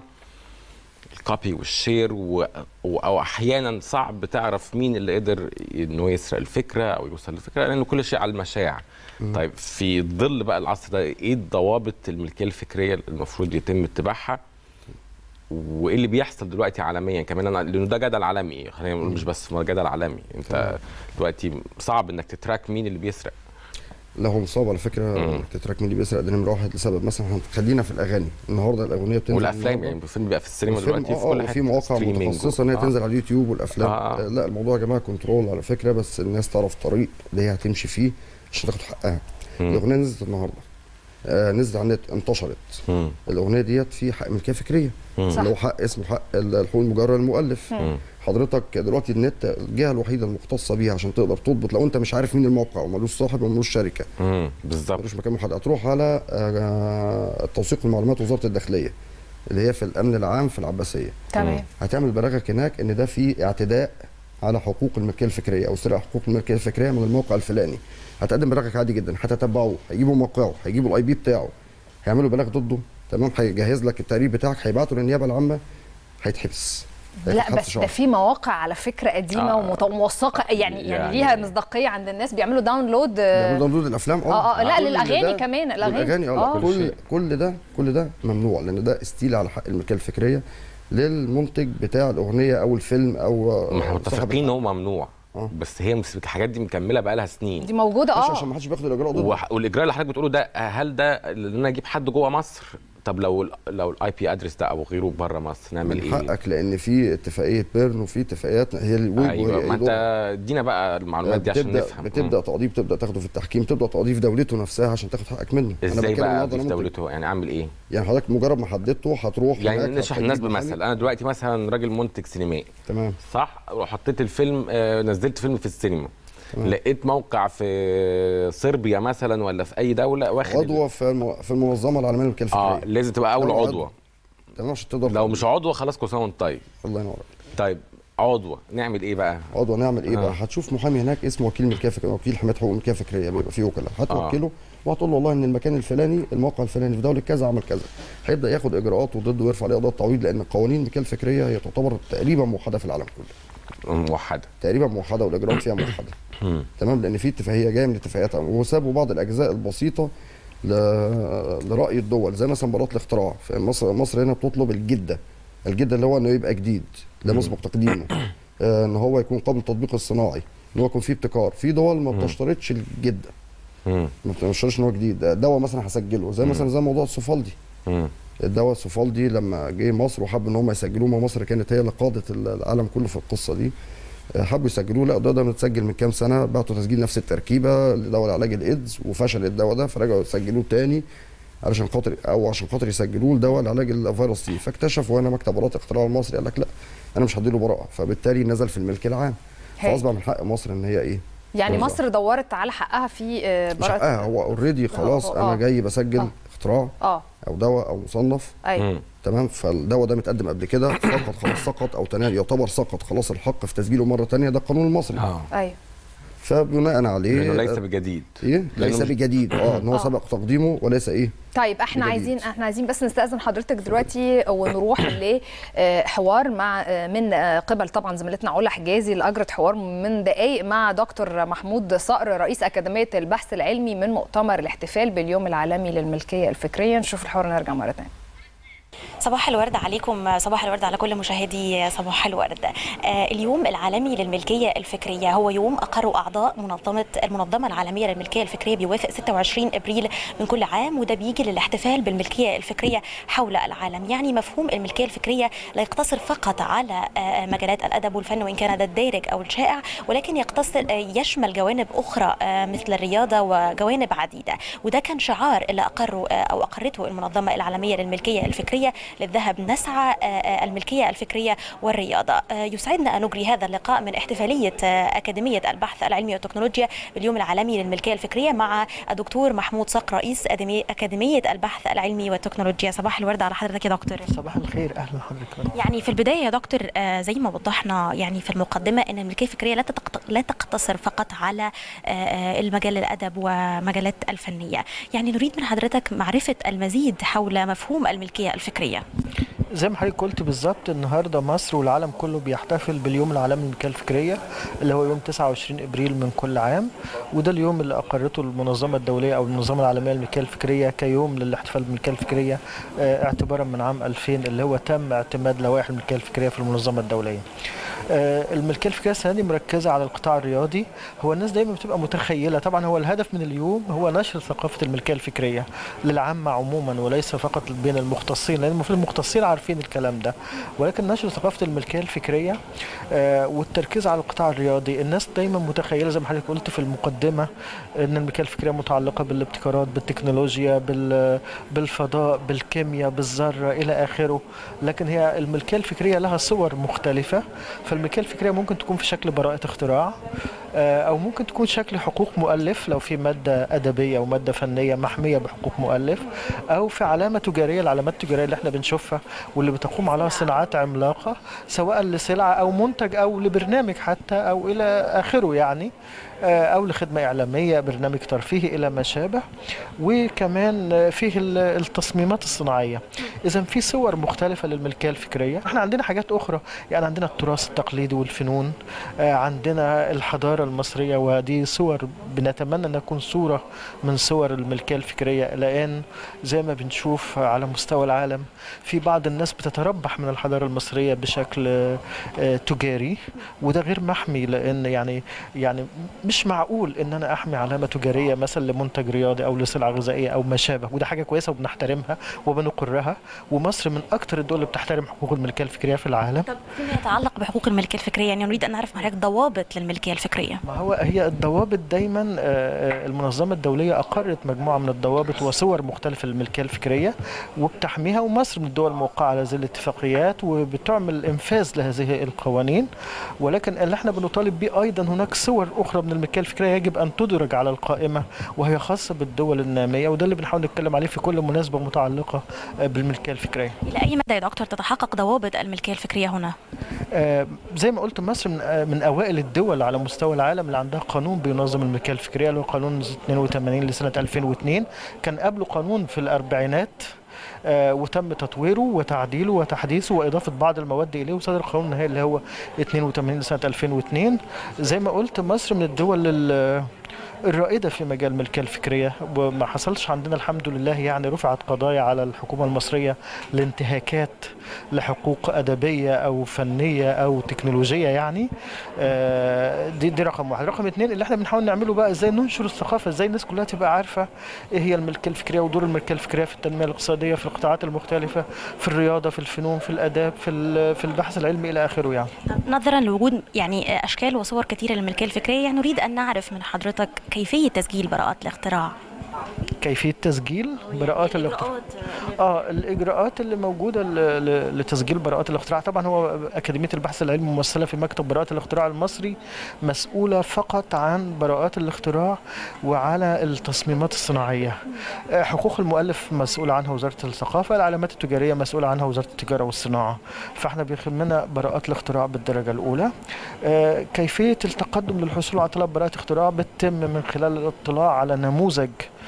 الكوبي والشير و... و... او احيانا صعب تعرف مين اللي قدر انه يسرق الفكره او يوصل للفكره لانه كل شيء على المشاع طيب في ظل بقى العصر ده ايه ضوابط الملكيه الفكريه اللي المفروض يتم اتباعها وايه اللي بيحصل دلوقتي عالميا كمان انا لانه ده جدل عالمي خلينا نقول مش بس جدل عالمي انت دلوقتي صعب انك تتراك مين اللي بيسرق لا هو مصاب على فكره انك تتراك مين اللي بيسرق ده نمره واحد لسبب مثلا احنا خلينا في الاغاني النهارده الاغنيه بتنزل والافلام النهاردة. يعني الفيلم بيبقى في السينما الفيلم دلوقتي في اه كل اه حته في مواقع streaming متخصصه ان هي و- تنزل على اليوتيوب والافلام آه. آه. لا الموضوع يا جماعه كنترول على فكره بس الناس تعرف طريق اللي هي هتمشي فيه عشان تاخد حقها الاغنيه نزلت النهارده آه نزلت على النت انتشرت مم. الاغنيه ديت في حق ملكيه فكريه صح. اللي هو حق اسمه حق الحقوق المجرى للمؤلف حضرتك دلوقتي النت الجهه الوحيده المختصه بيها عشان تقدر تضبط لو انت مش عارف مين الموقع ومالوش صاحب ومالوش شركه مم. بالظبط ملوش مكان محدد هتروح على آه، توثيق المعلومات وزاره الداخليه اللي هي في الامن العام في العباسيه تمام هتعمل بلاغك هناك ان ده في اعتداء على حقوق الملكيه الفكريه او سرقه حقوق الملكيه الفكريه من الموقع الفلاني هتقدم بلاغك عادي جدا هتتبعوه هيجيبوا موقعه هيجيبوا الاي بي بتاعه هيعملوا بلاغ ضده تمام هيجهز لك التقرير بتاعك هيبعته للنيابه العامه هيتحبس لا هياخد حبس بس شهر. ده في مواقع على فكره قديمه آه. ومت- وموثقه يعني يعني يعني- ليها مصداقيه عند الناس بيعملوا داونلود بيعملوا آه، داونلود الافلام اه اه لا كل للاغاني ده- كمان الاغاني للاغاني اه آه. لا، كل كل شيء. كل ده كل ده ممنوع لان ده استيل على حق الملكيه الفكريه للمنتج بتاع الاغنيه او الفيلم او ما احنا صاحب متفقين ان هو ممنوع آه. بس هي مس- الحاجات دي مكمله بقى لها سنين دي موجوده مش اه عشان ما حدش بياخد الاجراء ضده وح- والاجراء اللي حضرتك بتقوله ده هل ده ان انا اجيب حد جوه مصر طب لو ال- لو الاي بي ادرس ده او غيره بره مصر نعمل من ايه؟ حقك لان في اتفاقيه بيرن وفي اتفاقيات هي الويب ايوه وهي ما انت إيدور. ادينا بقى المعلومات دي عشان بتبدا نفهم بتبدا تقضيه بتبدا تاخده في التحكيم تبدا تقضيه في دولته نفسها عشان تاخد حقك منه ازاي بتكلم بقى النهارده في أنا منتج. دولته يعني اعمل ايه؟ يعني حضرتك مجرد ما حددته هتروح يعني هناك نشرح هتجيب الناس محامي. بمثل انا دلوقتي مثلا راجل منتج سينمائي تمام صح وحطيت الفيلم آه، نزلت فيلم في السينما لقيت موقع في صربيا مثلا ولا في اي دوله واخد عضوه في الم- في المنظمه العالميه للملكيه اه الفكريه لازم تبقى اول لو عضوه تمام عشان تقدر لو مش عضوه خلاص كل سنه وانت طيب الله ينور عليك طيب عضو نعمل ايه بقى عضو هنعمل ايه آه. بقى هتشوف محامي هناك اسمه وكيل ملكيه فكريه وكيل حمايه حقوق الملكيه الفكريه بيبقى فيه وكلاء هتوكله وهتقول له والله ان المكان الفلاني الموقع الفلاني في دوله كذا عمل كذا هيبدا ياخد اجراءات وضده ويرفع عليه قضيه تعويض لان قوانين الملكيه الفكريه هي تعتبر تقريبا موحده في العالم كله موحده تقريبا موحده والاجراءات فيها موحده تمام لان في اتفاقيه جايه من اتفاقيات وسابوا بعض الاجزاء البسيطه ل- لراي الدول زي مثلا براءه الاختراع في مصر مصر هنا بتطلب الجده الجده اللي هو انه يبقى جديد ده مسبق تقديمه آه، ان هو يكون قبل التطبيق الصناعي ان هو يكون فيه ابتكار في دول ما بتشترطش الجده مم. ما بتشترطش ان هو جديد ده دواء مثلا هسجله زي مثلا زي موضوع السوفالدي مم. الدواء السوفالدي لما جه مصر وحب ان هم يسجلوه ما مصر كانت هي اللي قادت العالم كله في القصه دي حبوا يسجلوه لا الدواء ده متسجل من كام سنه بعتوا تسجيل نفس التركيبه لدواء علاج الايدز وفشل الدواء ده فرجعوا يسجلوه تاني علشان خاطر او عشان خاطر يسجلوه لدواء لعلاج الفيروس تي فاكتشفوا هنا مكتب براءه الاختراع المصري قال لك لا انا مش هديله براءه فبالتالي نزل في الملك العام هي. فاصبح من حق مصر ان هي ايه يعني توزع. مصر دورت على حقها في آه، مش براءة حقها هو اوريدي خلاص آه. انا جاي بسجل آه. اختراع اه او دواء او مصنف ايوه مم. تمام فالدواء ده متقدم قبل كده سقط خلاص سقط او تنال يعتبر سقط خلاص الحق في تسجيله مره تانية ده القانون المصري اه ايوه فبناء عليه لانه ليس بجديد ايه ليس لأنه مش- بجديد اه ان هو سبق تقديمه وليس ايه طيب احنا بجديد. عايزين احنا عايزين بس نستاذن حضرتك دلوقتي ونروح لحوار مع آه، من آه، قبل طبعا زميلتنا علا حجازي اللي اجرت حوار من دقائق مع دكتور محمود صقر رئيس اكاديميه البحث العلمي من مؤتمر الاحتفال باليوم العالمي للملكيه الفكريه نشوف الحوار ونرجع مره ثانيه صباح الورد عليكم صباح الورد على كل مشاهدي صباح الورد آه، اليوم العالمي للملكية الفكرية هو يوم أقروا أعضاء منظمة المنظمة العالمية للملكية الفكرية بيوافق 26 أبريل من كل عام وده بيجي للاحتفال بالملكية الفكرية حول العالم يعني مفهوم الملكية الفكرية لا يقتصر فقط على آه، مجالات الأدب والفن وإن كان ده الدارج أو الشائع ولكن يقتصر آه، يشمل جوانب أخرى آه، مثل الرياضة وجوانب عديدة وده كان شعار اللي أقروا آه، أو أقرته المنظمة العالمية للملكية الفكرية للذهب نسعى آه، آه، الملكية الفكرية والرياضة آه، يسعدنا أن نجري هذا اللقاء من احتفالية آه، أكاديمية البحث العلمي والتكنولوجيا باليوم العالمي للملكية الفكرية مع الدكتور محمود صقر رئيس أكاديمية- أكاديمية البحث العلمي والتكنولوجيا صباح الورد على حضرتك يا دكتور صباح الخير اهلا حضرتك يعني في البدايه يا دكتور آه، زي ما وضحنا يعني في المقدمه ان الملكيه الفكريه لا تتق- لا تقتصر فقط على آه، آه، المجال الادب ومجالات الفنيه، يعني نريد من حضرتك معرفه المزيد حول مفهوم الملكيه الفكريه. زي ما حضرتك قلت بالظبط النهارده مصر والعالم كله بيحتفل باليوم العالمي للملكيه الفكريه اللي هو يوم 29 ابريل من كل عام وده اليوم اللي اقرته المنظمه الدوليه او المنظمه العالميه للملكيه الفكريه كيوم للاحتفال بالملكيه الفكريه آه، اعتبارا من عام 2000 اللي هو تم اعتماد لوائح الملكيه الفكريه في المنظمه الدوليه. آه، الملكيه الفكريه السنه دي مركزه على القطاع الرياضي هو الناس دايما بتبقى متخيله طبعا هو الهدف من اليوم هو نشر ثقافه الملكيه الفكريه للعامه عموما وليس فقط بين المختصين لان المفروض المختصين عارفين الكلام ده ولكن نشر ثقافه الملكيه الفكريه آه، والتركيز على القطاع الرياضي الناس دايما متخيله زي ما حضرتك قلت في المقدمه ان الملكيه الفكريه متعلقه بالابتكارات بالتكنولوجيا بال- بالفضاء بالكيمياء بالذره الى اخره لكن هي الملكيه الفكريه لها صور مختلفه فالملكيه الفكريه ممكن تكون في شكل براءه اختراع آه، او ممكن تكون شكل حقوق مؤلف لو في ماده ادبيه او ماده فنيه محميه بحقوق مؤلف او في علامه تجاريه العلامات التجاريه اللي احنا بنشوفها واللي بتقوم عليها صناعات عملاقه سواء لسلعه او منتج او لبرنامج حتى او الى اخره يعني آه، او لخدمه اعلاميه برنامج ترفيهي الى ما شابه وكمان آه، فيه ال- التصميمات الصناعيه اذا في صور مختلفه للملكيه الفكريه احنا عندنا حاجات اخرى يعني عندنا التراث التقليدي والفنون آه، عندنا الحضاره المصريه ودي صور بنتمنى ان تكون صوره من صور الملكيه الفكريه لان زي ما بنشوف على مستوى العالم في بعض الناس بتتربح من الحضاره المصريه بشكل آه، آه، تجاري وده غير محمي لان يعني يعني مش معقول ان انا احمي علامه تجاريه مثلا لمنتج رياضي او لسلعه غذائيه او ما شابه وده حاجه كويسه وبنحترمها وبنقرها ومصر من اكثر الدول اللي بتحترم حقوق الملكيه الفكريه في العالم طب فيما يتعلق بحقوق الملكيه الفكريه يعني نريد ان نعرف من حضرتك ضوابط للملكيه الفكريه. الفكريه ما هو هي الضوابط دايما آه، آه، المنظمه الدوليه اقرت مجموعه من الضوابط وصور مختلفه للملكيه الفكريه وبتحميها ومصر من الدول الموقعه على هذه الاتفاقيات وبتعمل انفاذ لهذه القوانين ولكن اللي احنا بنطالب به ايضا هناك صور اخرى من الملكيه الفكريه يجب ان تدرج على القائمه وهي خاصه بالدول الناميه وده اللي بنحاول نتكلم عليه في كل مناسبه متعلقه آه، بالملكيه الفكريه الى اي مدى يا دكتور تتحقق ضوابط الملكيه الفكريه هنا آه، زي ما قلت مصر من, آه، من اوائل الدول على مستوى العالم اللي عندها قانون بينظم الملكيه الفكريه اللي هو قانون 82 لسنه 2002 كان قبله قانون في الاربعينات آه، وتم تطويره وتعديله وتحديثه واضافه بعض المواد اليه وصدر القانون النهائي اللي هو 82 لسنه 2002 زي ما قلت مصر من الدول ال- الرائده في مجال الملكيه الفكريه وما حصلش عندنا الحمد لله يعني رفعت قضايا على الحكومه المصريه لانتهاكات لحقوق ادبيه او فنيه او تكنولوجيه يعني آه، دي دي رقم واحد رقم اثنين اللي احنا بنحاول نعمله بقى ازاي ننشر الثقافه ازاي الناس كلها تبقى عارفه ايه هي الملكيه الفكريه ودور الملكيه الفكريه في التنميه الاقتصاديه في القطاعات المختلفه في الرياضه في الفنون في الاداب في ال- في البحث العلمي الى اخره يعني نظرا لوجود يعني اشكال وصور كثيره للملكيه الفكريه يعني نريد ان نعرف من حضرتك كيفيه تسجيل براءات الاختراع كيفيه تسجيل براءات الاختراع اه الاجراءات اللي موجوده ل- ل- لتسجيل براءات الاختراع طبعا هو اكاديميه البحث العلمي ممثله في مكتب براءات الاختراع المصري مسؤوله فقط عن براءات الاختراع وعلى التصميمات الصناعيه آه، حقوق المؤلف مسؤوله عنها وزاره الثقافه العلامات التجاريه مسؤوله عنها وزاره التجاره والصناعه فاحنا بيخدمنا براءات الاختراع بالدرجه الاولى آه، كيفيه التقدم للحصول على طلب براءه اختراع بتتم من خلال الاطلاع على نموذج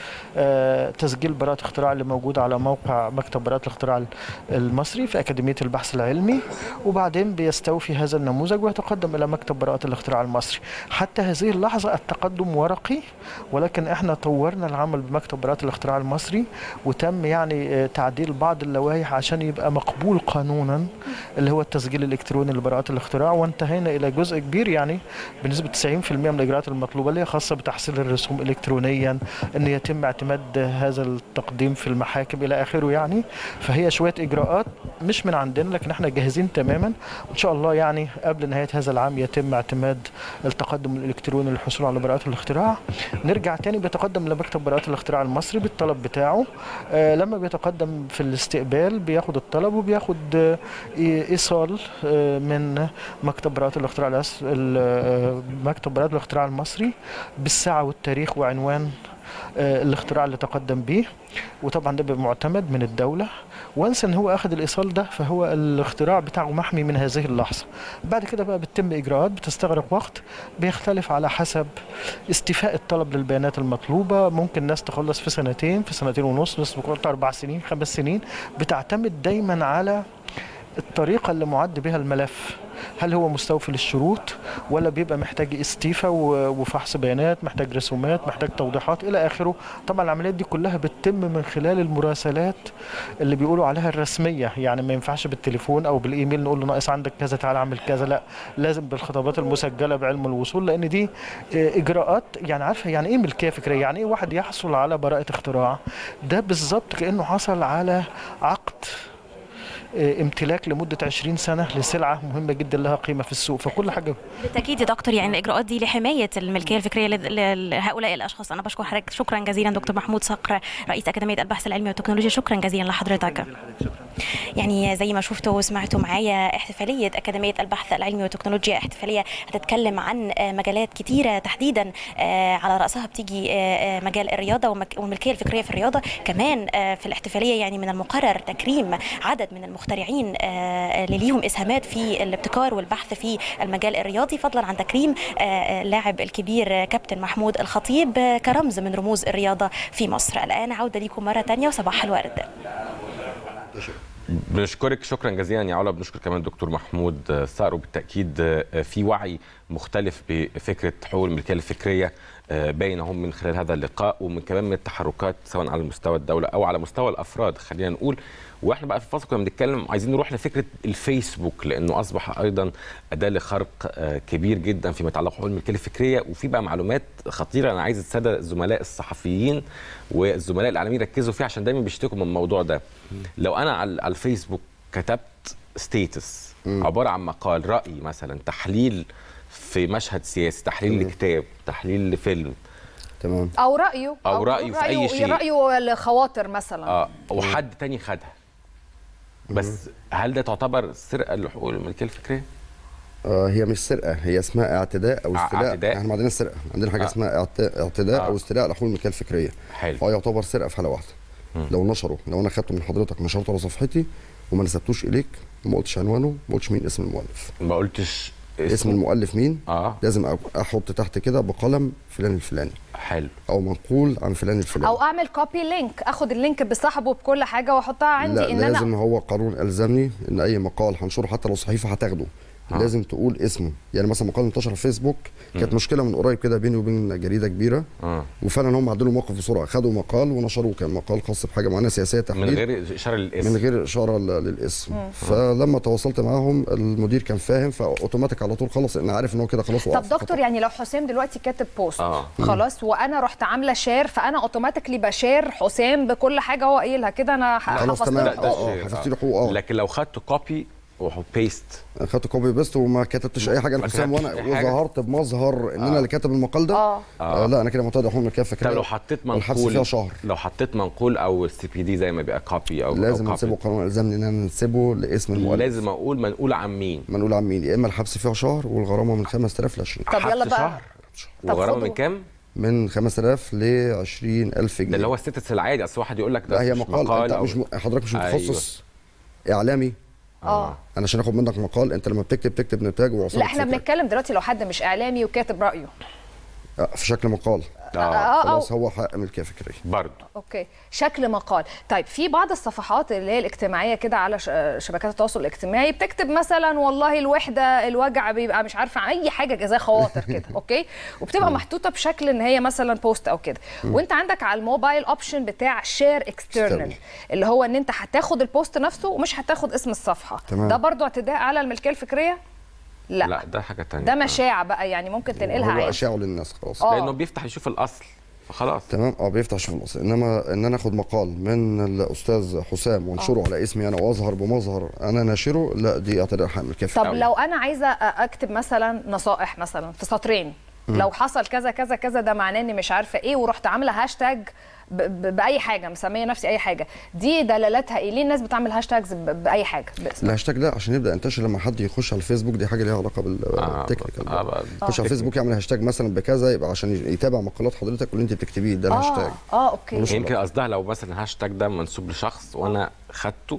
آه، تسجيل براءة اختراع اللي موجود على موقع مكتب براءة الاختراع المصري في أكاديمية البحث العلمي وبعدين بيستوفي هذا النموذج ويتقدم إلى مكتب براءة الاختراع المصري حتى هذه اللحظة التقدم ورقي ولكن احنا طورنا العمل بمكتب براءة الاختراع المصري وتم يعني آه، تعديل بعض اللوائح عشان يبقى مقبول قانونا اللي هو التسجيل الإلكتروني لبراءات الاختراع وانتهينا إلى جزء كبير يعني بنسبة 90% من الإجراءات المطلوبة اللي هي خاصة بتحصيل الرسوم إلكترونيا أن يتم اعتماد هذا التقديم في المحاكم إلى آخره يعني فهي شوية إجراءات مش من عندنا لكن احنا جاهزين تماما وإن شاء الله يعني قبل نهاية هذا العام يتم اعتماد التقدم الإلكتروني للحصول على براءات الاختراع نرجع تاني بيتقدم لمكتب براءات الاختراع المصري بالطلب بتاعه آه لما بيتقدم في الاستقبال بياخد الطلب وبياخد آه ايصال آه من مكتب براءات الاختراع الأس- ال- آه، مكتب براءات الاختراع المصري بالساعه والتاريخ وعنوان آه، الاختراع اللي تقدم به وطبعا ده بيبقى معتمد من الدوله وانس ان هو اخذ الايصال ده فهو الاختراع بتاعه محمي من هذه اللحظه بعد كده بقى بتتم اجراءات بتستغرق وقت بيختلف على حسب استيفاء الطلب للبيانات المطلوبه ممكن ناس تخلص في سنتين في سنتين ونص ناس ممكن اربع سنين خمس سنين بتعتمد دايما على الطريقه اللي معد بها الملف هل هو مستوفي للشروط ولا بيبقى محتاج استيفاء و- وفحص بيانات محتاج رسومات محتاج توضيحات الى اخره طبعا العمليات دي كلها بتتم من خلال المراسلات اللي بيقولوا عليها الرسميه يعني ما ينفعش بالتليفون او بالايميل نقول له ناقص عندك كذا تعالى اعمل كذا لا لازم بالخطابات المسجله بعلم الوصول لان دي آه، اجراءات يعني عارفه يعني ايه ملكيه فكريه يعني ايه واحد يحصل على براءه اختراع ده بالظبط كانه حصل على عقد آه، امتلاك لمده 20 سنه لسلعه مهمه جدا لها قيمه في السوق فكل حاجه بالتاكيد يا دكتور يعني الاجراءات دي لحمايه الملكيه الفكريه لذ- ل- لهؤلاء الاشخاص انا بشكر حضرتك شكرا جزيلا دكتور محمود صقر رئيس اكاديميه البحث العلمي والتكنولوجيا شكرا جزيلا لحضرتك يعني زي ما شفتوا وسمعتوا معايا احتفاليه اكاديميه البحث العلمي والتكنولوجيا احتفاليه هتتكلم عن آه، مجالات كتيره تحديدا آه، على راسها بتيجي آه، آه، مجال الرياضه ومك- والملكيه الفكريه في الرياضه كمان آه، في الاحتفاليه يعني من المقرر تكريم عدد من المخترعين آه، اللي ليهم اسهامات في الابتكار والبحث في المجال الرياضي فضلا عن تكريم آه، آه، اللاعب الكبير آه، كابتن محمود الخطيب آه، كرمز من رموز الرياضه في مصر الان عوده ليكم مره ثانيه وصباح الورد بنشكرك شكرا جزيلا يا علا بنشكر كمان دكتور محمود صقر وبالتاكيد في وعي مختلف بفكره حقوق الملكيه الفكريه باين هم من خلال هذا اللقاء ومن كمان من التحركات سواء على مستوى الدوله او على مستوى الافراد خلينا نقول واحنا بقى في الفصل كنا بنتكلم عايزين نروح لفكره الفيسبوك لانه اصبح ايضا اداه لخرق آه، كبير جدا فيما يتعلق بحقوق الملكيه الفكريه وفي بقى معلومات خطيره انا عايز الساده الزملاء الصحفيين والزملاء الاعلاميين يركزوا فيها عشان دايما بيشتكوا من الموضوع ده لو انا على على الفيسبوك كتبت ستيتس عباره عن مقال راي مثلا تحليل في مشهد سياسي تحليل لكتاب تحليل لفيلم تمام او رايه أو رأيه في أي شيء. رايه لخواطر مثلا اه وحد تاني خدها بس هل ده تعتبر سرقه لحقوق الملكيه الفكريه؟ آه هي مش سرقه هي اسمها اعتداء او ع- استيلاء اعتداء؟ احنا ما عندناش سرقه عندنا حاجه آه. اسمها اعت- اعتداء آه. او استيلاء على حقوق الملكيه الفكريه حلو هو يعتبر سرقه في حاله واحده لو نشره لو انا خدته من حضرتك نشرته على صفحتي وما نسبتوش اليك وما قلتش عنوانه ما قلتش مين اسم المؤلف ما قلتش اسم المؤلف مين اه لازم أ- احط تحت كده بقلم فلان الفلاني حلو او منقول عن فلان الفلاني او اعمل كوبي لينك اخد اللينك بصاحبه بكل حاجه واحطها عندي لا ان لازم انا هو قانون الزمني ان اي مقال هنشره حتى لو صحيفه هتاخده آه. لازم تقول اسمه يعني مثلا مقال انتشر على فيسبوك كانت مشكله من قريب كده بيني وبين جريده كبيره اه وفعلا هم عدلوا الموقف بسرعه خدوا مقال ونشروه كان مقال خاص بحاجه معينه سياسيه من تحليل غير اشاره للاسم من غير اشاره ل- للاسم فلما تواصلت معاهم المدير كان فاهم فاوتوماتيك على طول خلص ان عارف ان هو كده خلاص طب وقف دكتور يعني لو حسام دلوقتي كاتب بوست اه خلاص وانا رحت عامله شير فانا اوتوماتيكلي بشير حسام بكل حاجه هو قايلها كده انا ح- خلاص حفظت تمام له لا، ده حقوقه. اه اه شيء، حفظت آه. له حقوق اه لكن لو خدت كوبي وبيست خدت كوبي بيست وما كتبتش اي حاجه ما لحسام كتبتش وانا أي حاجة. وظهرت بمظهر ان انا آه. اللي كاتب المقال ده اه آه لا انا كده معتاد حقوق الملكيه الفكريه طب لو حطيت والحبس منقول فيها شهر لو حطيت منقول او السي بي دي زي ما بيبقى كوبي او لازم أو نسيبه copy. قانون الزمني ان انا نسيبه لاسم المؤلف لازم اقول منقول عن مين منقول عن مين يا اما الحبس فيها شهر والغرامه من 5000 ل 20 طب يلا حبس بقى شهر طب وغرامه خدوا. من كام؟ من 5000 ل 20000 جنيه ده اللي هو الستاتس العادي اصل واحد يقول لك ده لا هي مش مقال, انت أو- مش م... حضرتك مش أيوة. متخصص اعلامي اه انا عشان اخد منك مقال انت لما بتكتب تكتب نتاج وعصارة لا احنا فكرة. بنتكلم دلوقتي لو حد مش اعلامي وكاتب رايه آه، في شكل مقال اه اه خلاص اه هو حق ملكيه فكريه برضه اوكي شكل مقال طيب في بعض الصفحات اللي هي الاجتماعيه كده على ش- شبكات التواصل الاجتماعي بتكتب مثلا والله الوحده الوجع بيبقى مش عارفه اي حاجه زي خواطر كده اوكي وبتبقى محطوطه بشكل ان هي مثلا بوست او كده وانت عندك على الموبايل اوبشن بتاع شير اكسترنال External. اللي هو ان انت هتاخد البوست نفسه ومش هتاخد اسم الصفحه تمام. ده برضو اعتداء على الملكيه الفكريه لا, لا لا. ده حاجه تانية ده مشاع بقى يعني ممكن تنقلها هو عادي اشاعه للناس خلاص آه. لانه بيفتح يشوف الاصل فخلاص تمام اه بيفتح شوف الاصل انما ان انا اخد مقال من الاستاذ حسام وانشره على اسمي انا واظهر بمظهر انا ناشره لا دي اعتداء حق ملكيه طب فكريه أوي. لو انا عايزه اكتب مثلا نصائح مثلا في سطرين لو حصل كذا كذا كذا ده معناه اني مش عارفه ايه ورحت عامله هاشتاج ب- ب- باي حاجه مسميه نفسي اي حاجه دي دلالتها ايه ليه الناس بتعمل هاشتاجز ب- باي حاجه باسم الهاشتاج ده عشان يبدا ينتشر لما حد يخش على الفيسبوك دي حاجه ليها علاقه آه، بالتكنيكال آه، بقى. يخش على الفيسبوك يعمل هاشتاج مثلا بكذا يبقى عشان يتابع مقالات حضرتك واللي انت بتكتبيه ده الهاشتاج اه اه اوكي ملوش يمكن قصدها لو مثلا هاشتاج ده منسوب لشخص وانا خدته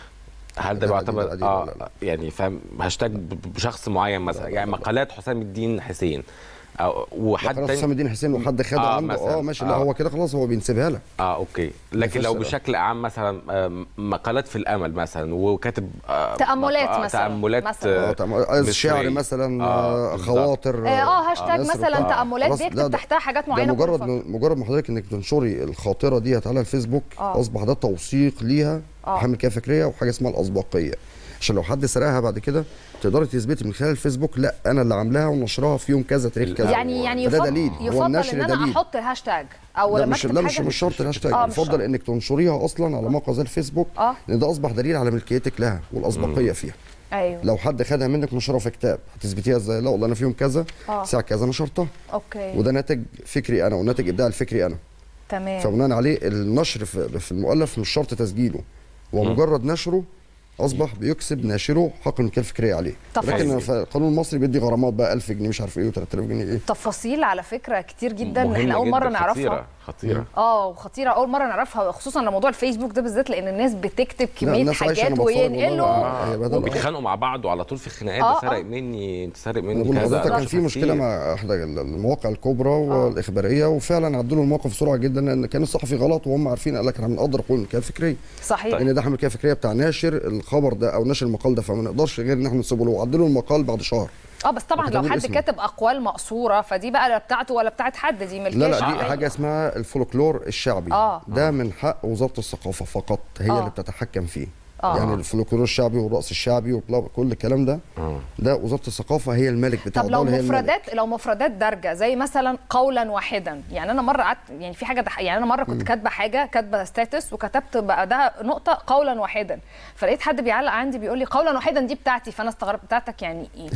هل ده لا، بيعتبر دي- دي- اه لا، لا. يعني فاهم هاشتاج ب- بشخص معين مثلا يعني مقالات حسام الدين حسين او وحد خلاص حسام تاني الدين حسين وحد خده آه، عنده مثلاً. اه ماشي لا آه. هو كده خلاص هو بينسبها لك اه اوكي لكن لو مفيش- بشكل عام مثلا آه، مقالات في الامل مثلا وكاتب آه، تأملات مق- آه، مثلاً. تاملات مثلاً. اه تمام شعر مصرية. مثلا آه، آه بالظبط. خواطر اه, آه هاشتاج نثر مثلا بتاع. تاملات خلاص، لا، بيكتب ده- تحتها حاجات ده معينه مجرد كل فترة. مجرد ما حضرتك انك تنشري الخاطره ديت على الفيسبوك آه. اصبح ده توثيق ليها آه. حمل كده فكريه وحاجه اسمها الاسبقيه عشان لو حد سرقها بعد كده تقدري تثبتي من خلال الفيسبوك لا انا اللي عاملاها ونشرها في يوم كذا تاريخ كذا يعني يعني فده يفضل, دليل هو يفضل النشر ان انا دليل احط هاشتاج او لا لما مش اكتب لا حاجه مش مش شرط الهاشتاج آه، مش يفضل شرط. انك تنشريها اصلا على موقع زي الفيسبوك آه. لان ده اصبح دليل على ملكيتك لها والاسبقيه فيها ايوه لو حد خدها منك نشرها في كتاب هتثبتيها ازاي لا والله انا في يوم كذا آه. ساعه كذا نشرتها اوكي وده ناتج فكري انا وناتج ابداع الفكري انا تمام فبناء عليه النشر في, في المؤلف مش شرط تسجيله ومجرد نشره اصبح بيكسب ناشره حق الملكيه الفكريه عليه طب لكن حلو. في القانون المصري بيدي غرامات بقى 1000 جنيه مش عارف ايه و3000 جنيه ايه تفاصيل على فكره كتير جدا مهمة احنا اول جداً، مره نعرفها خطيره خطيره اه وخطيره اول مره نعرفها خصوصا على موضوع الفيسبوك ده بالذات لان الناس بتكتب كميه الناس عايشة، حاجات أنا بتفرج والله وينقلوا آه، هي بدل- وبيتخانقوا مع بعض وعلى طول في خناقات آه، ده سرق آه. مني انت سارق انا مني بقول كذا لحضرتك كان لا، في مشكله كتير. مع احدى المواقع الكبرى والاخباريه وفعلا عدلوا الموقف بسرعه جدا لان كان الصحفي غلط وهم عارفين قال لك احنا بنقدر حقوق الملكيه الفكريه صحيح ان ده حمل ملكيه فكريه بتاع ناشر الخبر ده او ناشر المقال ده فما نقدرش غير ان احنا نسيبه له وعدلوا المقال بعد شهر اه بس طبعا لو وكتبوا حد الاسم. كاتب اقوال مقصوره فدي بقى لا بتاعته ولا بتاعت حد دي ملكيه لا لا دي شعبية. حاجه اسمها الفولكلور الشعبي آه. ده من حق وزاره الثقافه فقط هي آه. اللي بتتحكم فيه آه. يعني الفولكلور الشعبي والرقص الشعبي وبلا- كل الكلام ده آه. ده وزاره الثقافه هي الملك بتاعه طب لو الدولة هي الملك. مفردات لو مفردات دارجه زي مثلا قولا واحدا يعني انا مره قعدت يعني في حاجه دح... يعني انا مره كنت كاتبه حاجه كاتبه ستاتس وكتبت بعدها نقطه قولا واحدا فلقيت حد بيعلق عندي بيقول لي قولا واحدا دي بتاعتي فانا استغربت بتاعتك يعني ايه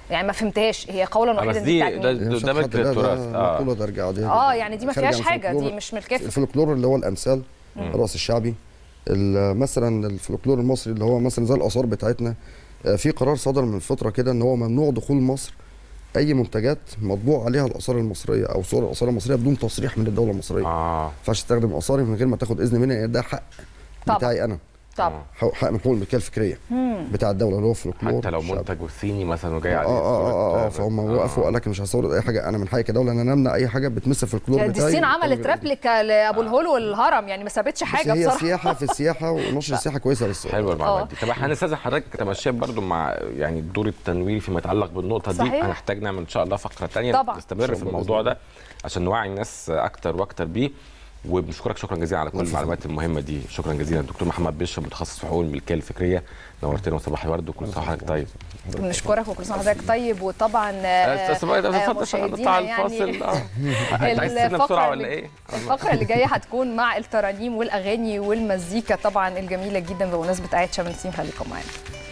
يعني ما فهمتهاش هي قولا بس واحدا دي دي بتاعت ده, مين؟ ده, مش ده حد ملك ده- التراث ده اه بطولة درجة عادية اه جداً. يعني دي ما خارجة فيهاش عن حاجه دي الفولكلور. مش ملكيه الفولكلور اللي هو الامثال الرقص الشعبي ال- مثلا الفولكلور المصري اللي هو مثلا زي الاثار بتاعتنا آه، في قرار صدر من فتره كده ان هو ممنوع دخول مصر اي منتجات مطبوع عليها الاثار المصريه او صور الاثار المصريه بدون تصريح من الدوله المصريه ما اه ينفعش تستخدم اثاري من غير ما تاخد اذن مني ده حق طبعا. بتاعي انا طبعا حق حق من حقوق الملكيه الفكريه بتاع الدوله اللي هو الفولكلور حتى لو الشعبي. منتج صيني مثلا وجاي اه عليه اه اه اه, آه صورة- فهم وقفوا قال لك مش هستورد اي حاجه انا من حقي كدوله ان انا امنع اي حاجه بتمس الفولكلور دي بتاعي الصين وبتعمل عملت بإيدي. ريبليكا لابو الهول والهرم يعني ما سابتش بس حاجه هي بصراحه سياحه في السياحه ونشر السياحه كويسه للسياحه حلوه المعلومات آه. دي طب هنستاذن حضرتك تمشيها برضو مع يعني الدور التنويري فيما يتعلق بالنقطه دي صحيح. هنحتاج نعمل ان شاء الله فقره ثانيه طبعاً. نستمر في الموضوع ده عشان نوعي الناس اكتر واكتر بيه وبنشكرك شكرا جزيلا على كل المعلومات المهمه دي شكرا جزيلا دكتور محمد بشر متخصص في حقوق الملكيه الفكريه نورتنا وصباح الورد وكل سنه وحضرتك طيب بنشكرك وكل سنه وحضرتك طيب وطبعا آه، بس بقى ده آه، اتفضل عشان مشاهدينا نطلع الفاصل يعني اه انت عايز تسيبنا بسرعه ولا اللي- ايه؟ الفقره اللي جايه هتكون مع الترانيم والاغاني والمزيكا طبعا الجميله جدا بمناسبه اعياد شم النسيم خليكم معانا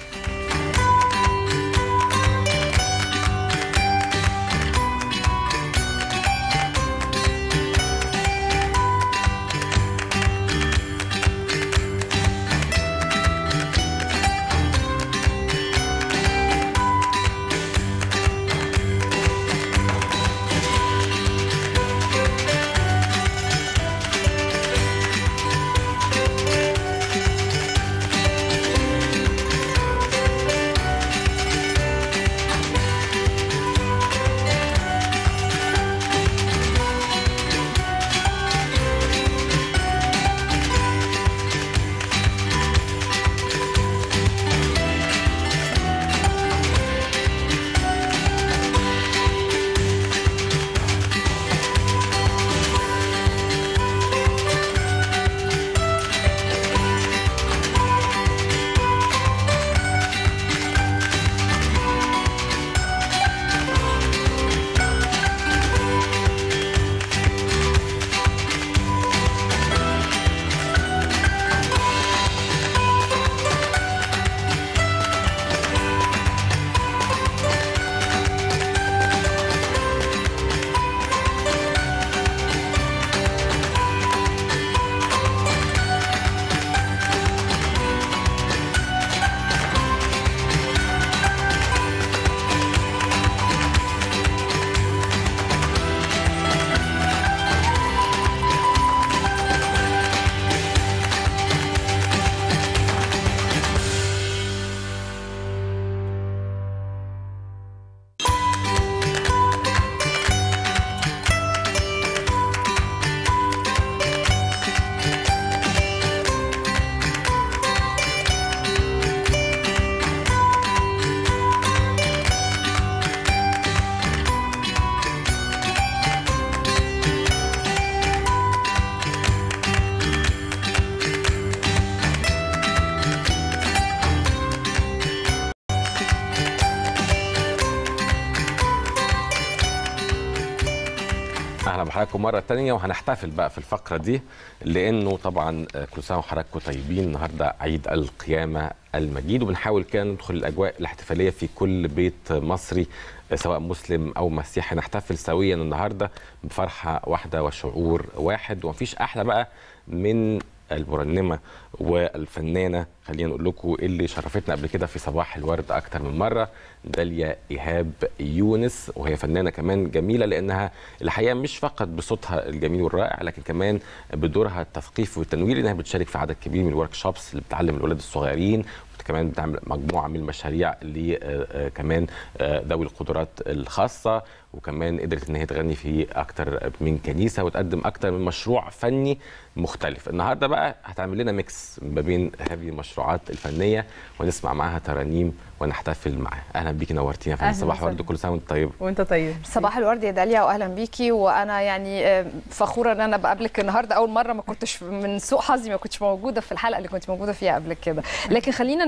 اهلا بحضراتكم مره تانية وهنحتفل بقى في الفقره دي لانه طبعا آه، كل سنه وحضراتكم طيبين النهارده عيد القيامه المجيد وبنحاول كده ندخل الاجواء الاحتفاليه في كل بيت مصري آه، سواء مسلم او مسيحي نحتفل سويا النهارده بفرحه واحده وشعور واحد ومفيش احلى بقى من المرنمه والفنانه خلينا نقول لكم اللي شرفتنا قبل كده في صباح الورد اكتر من مره داليا ايهاب يونس وهي فنانه كمان جميله لانها الحقيقه مش فقط بصوتها الجميل والرائع لكن كمان بدورها التثقيفي والتنويري انها بتشارك في عدد كبير من الورك شوبس اللي بتعلم الولاد الصغيرين كمان بتعمل مجموعه من المشاريع اللي آه، آه، كمان آه، ذوي القدرات الخاصه وكمان قدرت ان هي تغني في اكتر من كنيسه وتقدم اكتر من مشروع فني مختلف النهارده بقى هتعمل لنا ميكس ما بين هذه المشروعات الفنيه ونسمع معاها ترانيم ونحتفل معاها اهلا بيكي نورتينا في أهلاً صباح وسهلاً. ورد كل سنه وانت طيب وانت طيب صباح الورد يا داليا واهلا بيكي وانا يعني آه، فخوره ان انا بقابلك النهارده اول مره ما كنتش من سوء حظي ما كنتش موجوده في الحلقه اللي كنت موجوده فيها قبل كده لكن خلينا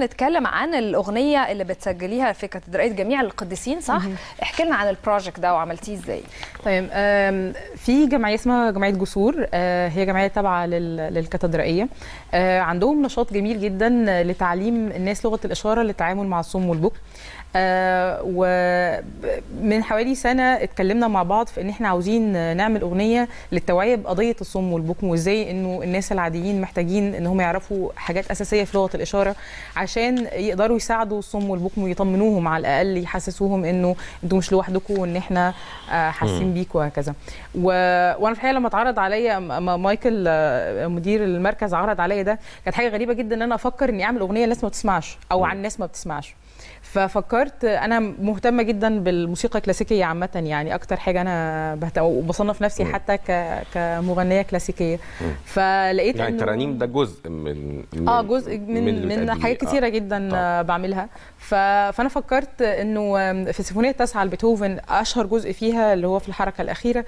بنتكلم عن الاغنيه اللي بتسجليها في كاتدرائيه جميع القديسين صح احكي لنا عن البروجكت ده وعملتيه ازاي طيب آم، في جمعيه اسمها جمعيه جسور آه، هي جمعيه تابعه لل- للكاتدرائيه آه، عندهم نشاط جميل جدا لتعليم الناس لغه الاشاره للتعامل مع الصم والبكم آه، ومن حوالي سنه اتكلمنا مع بعض في ان احنا عاوزين نعمل اغنيه للتوعيه بقضيه الصم والبكم وازاي انه الناس العاديين محتاجين ان هم يعرفوا حاجات اساسيه في لغه الاشاره عشان يقدروا يساعدوا الصم والبكم ويطمنوهم على الاقل يحسسوهم انه انتوا مش لوحدكم وان احنا آه، حاسين بيكم وهكذا و... وانا في الحقيقه لما اتعرض عليا م- م- مايكل آه، مدير المركز عرض عليا ده كانت حاجه غريبه جدا ان انا افكر اني اعمل اغنيه الناس ما بتسمعش او عن ناس ما بتسمعش ففكرت انا مهتمه جدا بالموسيقى الكلاسيكيه عامه يعني اكتر حاجه انا بهتم وبصنف نفسي حتى ك... كمغنيه كلاسيكيه فلقيت يعني إنه- الترانيم ده جزء من, من اه جزء من اللي من, بتقدميه. حاجات آه. كتيره جدا آه. بعملها ف... فانا فكرت انه آم، في السيمفونيه التاسعه لبيتهوفن اشهر جزء فيها اللي هو في الحركه الاخيره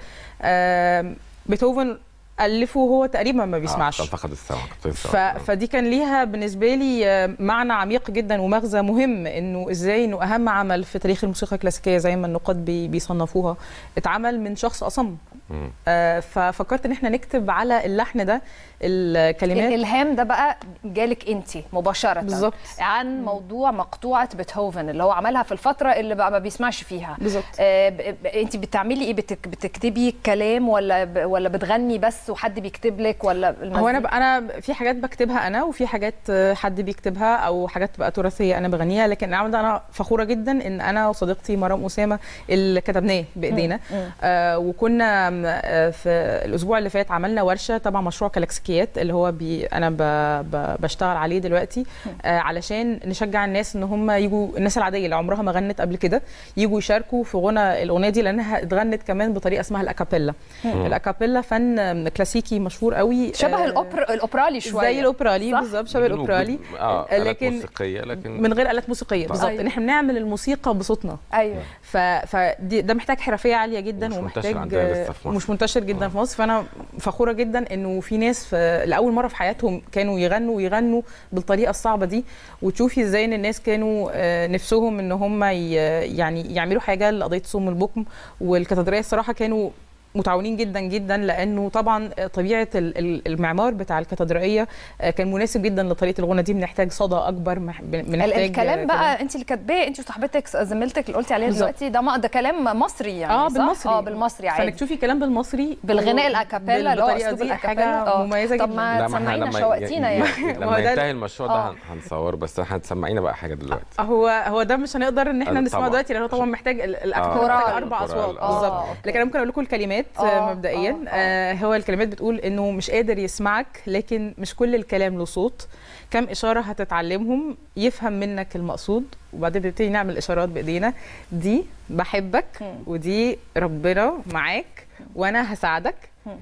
آم، بيتهوفن الفه هو تقريبا ما بيسمعش آه فقد السمع كنت لسه ف... فدي كان ليها بالنسبه لي آه، معنى عميق جدا ومغزى مهم انه ازاي انه اهم عمل في تاريخ الموسيقى الكلاسيكيه زي ما النقاد بي... بيصنفوها اتعمل من شخص اصم مم. آه ففكرت ان احنا نكتب على اللحن ده الكلمات الالهام ده بقى جالك انت مباشره بالظبط. عن موضوع مقطوعه بيتهوفن اللي هو عملها في الفتره اللي بقى ما بيسمعش فيها بالظبط. آه ب- ب- انت بتعملي ايه بتك بتكتبي كلام ولا ب- ولا بتغني بس وحد بيكتب لك ولا هو انا المزيكا؟ ب... انا في حاجات بكتبها انا وفي حاجات آه، حد بيكتبها او حاجات بقى تراثيه انا بغنيها لكن العمل ده انا فخوره جدا ان انا وصديقتي مرام اسامه اللي كتبناه بايدينا آه وكنا آم، آه في الاسبوع اللي فات عملنا ورشه تبع مشروع كلاكسيكيات اللي هو بي انا ب... ب... بشتغل عليه دلوقتي آه علشان نشجع الناس ان هم يجوا الناس العاديه اللي عمرها ما غنت قبل كده يجوا يشاركوا في غنى الاغنيه دي لانها اتغنت كمان بطريقه اسمها الاكابيلا الاكابيلا فن آم، كلاسيكي مشهور قوي شبه آه، الأوبر الاوبرالي شويه زي الاوبرالي صح؟ بالظبط شبه بدون الاوبرالي وجود- اه آلات لكن موسيقيه لكن من غير الات موسيقيه بالظبط أيوة. ان احنا بنعمل الموسيقى بصوتنا ايوه ف... فدي ده محتاج حرفيه عاليه جدا ومش منتشر ومحتاج عندنا لسه في مصر. مش منتشر جدا في مصر فانا فخوره جدا انه في ناس في لاول مره في حياتهم كانوا يغنوا ويغنوا بالطريقه الصعبه دي وتشوفي ازاي ان الناس كانوا آه، نفسهم ان هم ي... يعني يعملوا حاجه لقضيه صم البكم والكاتدرائيه الصراحه كانوا متعاونين جدا جدا لانه طبعا طبيعه ال- ال- المعمار بتاع الكاتدرائيه آه، كان مناسب جدا لطريقه الغنى دي بنحتاج صدى اكبر مح- ال- بنحتاج الكلام آه، بقى انت اللي كاتباه انت وصاحبتك زميلتك اللي قلتي عليها بالظبط. دلوقتي ده ما- ده كلام مصري يعني اه صح؟ بالمصري اه بالمصري عادي فانك تشوفي كلام بالمصري بالغناء و- الاكابيلا اللي هو بالطريقة اسلوب دي الاكابيلا حاجه آه. مميزه طب جدا ما لا، ما احنا تسمعينا لما شوقتينا ي- يعني ما لما هو ده- ينتهي المشروع ده آه. هن- هنصور بس احنا هتسمعينا بقى حاجه دلوقتي هو هو ده مش هنقدر ان احنا آه، نسمعه طبعاً. دلوقتي لان هو طبعا محتاج ال- الاكابيلا كورال. محتاج اربع كورال. اصوات آه. بالظبط أوكي. لكن انا ممكن اقول لكم الكلمات آه، آه، مبدئيا آه، آه هو الكلمات بتقول انه مش قادر يسمعك لكن مش كل الكلام له صوت كم اشاره هتتعلمهم يفهم منك المقصود وبعدين بنبتدي نعمل اشارات بايدينا دي بحبك ودي ربنا معاك وانا هساعدك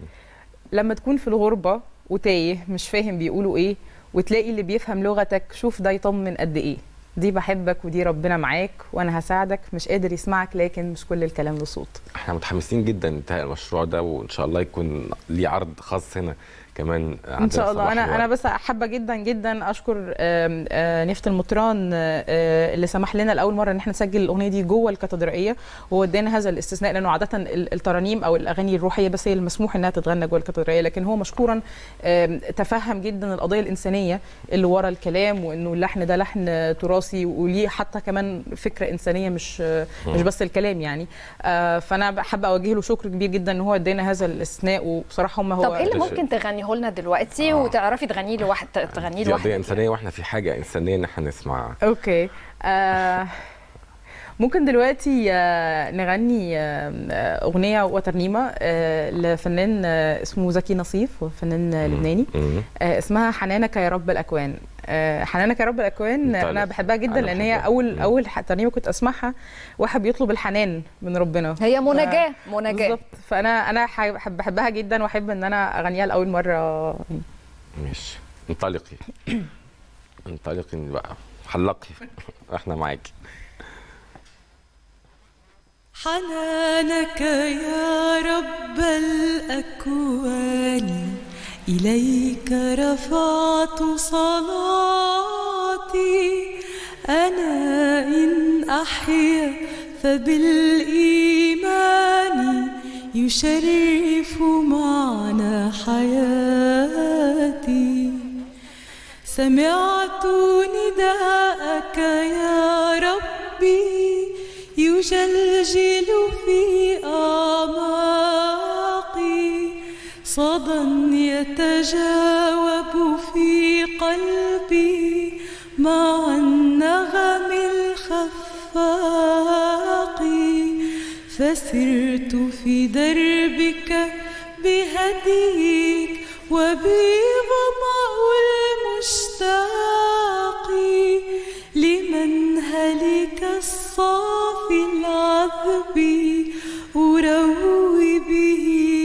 لما تكون في الغربه وتايه مش فاهم بيقولوا ايه وتلاقي اللي بيفهم لغتك شوف ده يطمن قد ايه دي بحبك ودي ربنا معاك وانا هساعدك مش قادر يسمعك لكن مش كل الكلام له صوت احنا متحمسين جدا انتهاء المشروع ده وان شاء الله يكون ليه عرض خاص هنا كمان عندنا ان شاء الله صباح انا الورد. انا بس حابه جدا جدا اشكر آم، آه، نيفت المطران آه، آه، اللي سمح لنا لاول مره ان احنا نسجل الاغنيه دي جوه الكاتدرائيه وهو ادانا هذا الاستثناء لانه عاده ال- الترانيم او الاغاني الروحيه بس هي المسموح انها تتغنى جوه الكاتدرائيه لكن هو مشكورا آم، تفهم جدا القضيه الانسانيه اللي ورا الكلام وانه اللحن ده لحن تراثي وليه حتى كمان فكره انسانيه مش آه، مش بس الكلام يعني آه، فانا حابه اوجه له شكر كبير جدا ان هو ادانا هذا الاستثناء وبصراحه هم هو طب ايه اللي ده شيء. ممكن تغنيه لنا دلوقتي وتعرفي تغنيه لواحد تغنيه دي قضيه لوحدك انسانيه واحنا في حاجه انسانيه ان احنا نسمعها اوكي آه ممكن دلوقتي آه نغني آه آه، اغنيه وترنيمه آه لفنان آه اسمه زكي نصيف وفنان آه لبناني مم. آه اسمها حنانك يا رب الاكوان آه حنانك يا رب الاكوان آه، انا طيب. بحبها جدا أنا لان هي بحبها. اول مم. اول ح- ترنيمه كنت اسمعها واحد بيطلب الحنان من ربنا هي مناجاه مناجاه بالظبط فانا انا حب- بحبها جدا واحب ان انا اغنيها لاول مره ماشي انطلقي انطلقي بقى حلقي احنا معاكي حنانك يا رب الأكوان إليك رفعت صلاتي أنا إن أحيا فبالإيمان يشرف معنى حياتي سمعت نداءك يا ربي يجلجل في أعماقي صدى يتجاوب في قلبي مع النغم الخفاق فسرت في دربك بهديك وبي ظمأ المشتاق لمن هلك الصافي العذب أروي به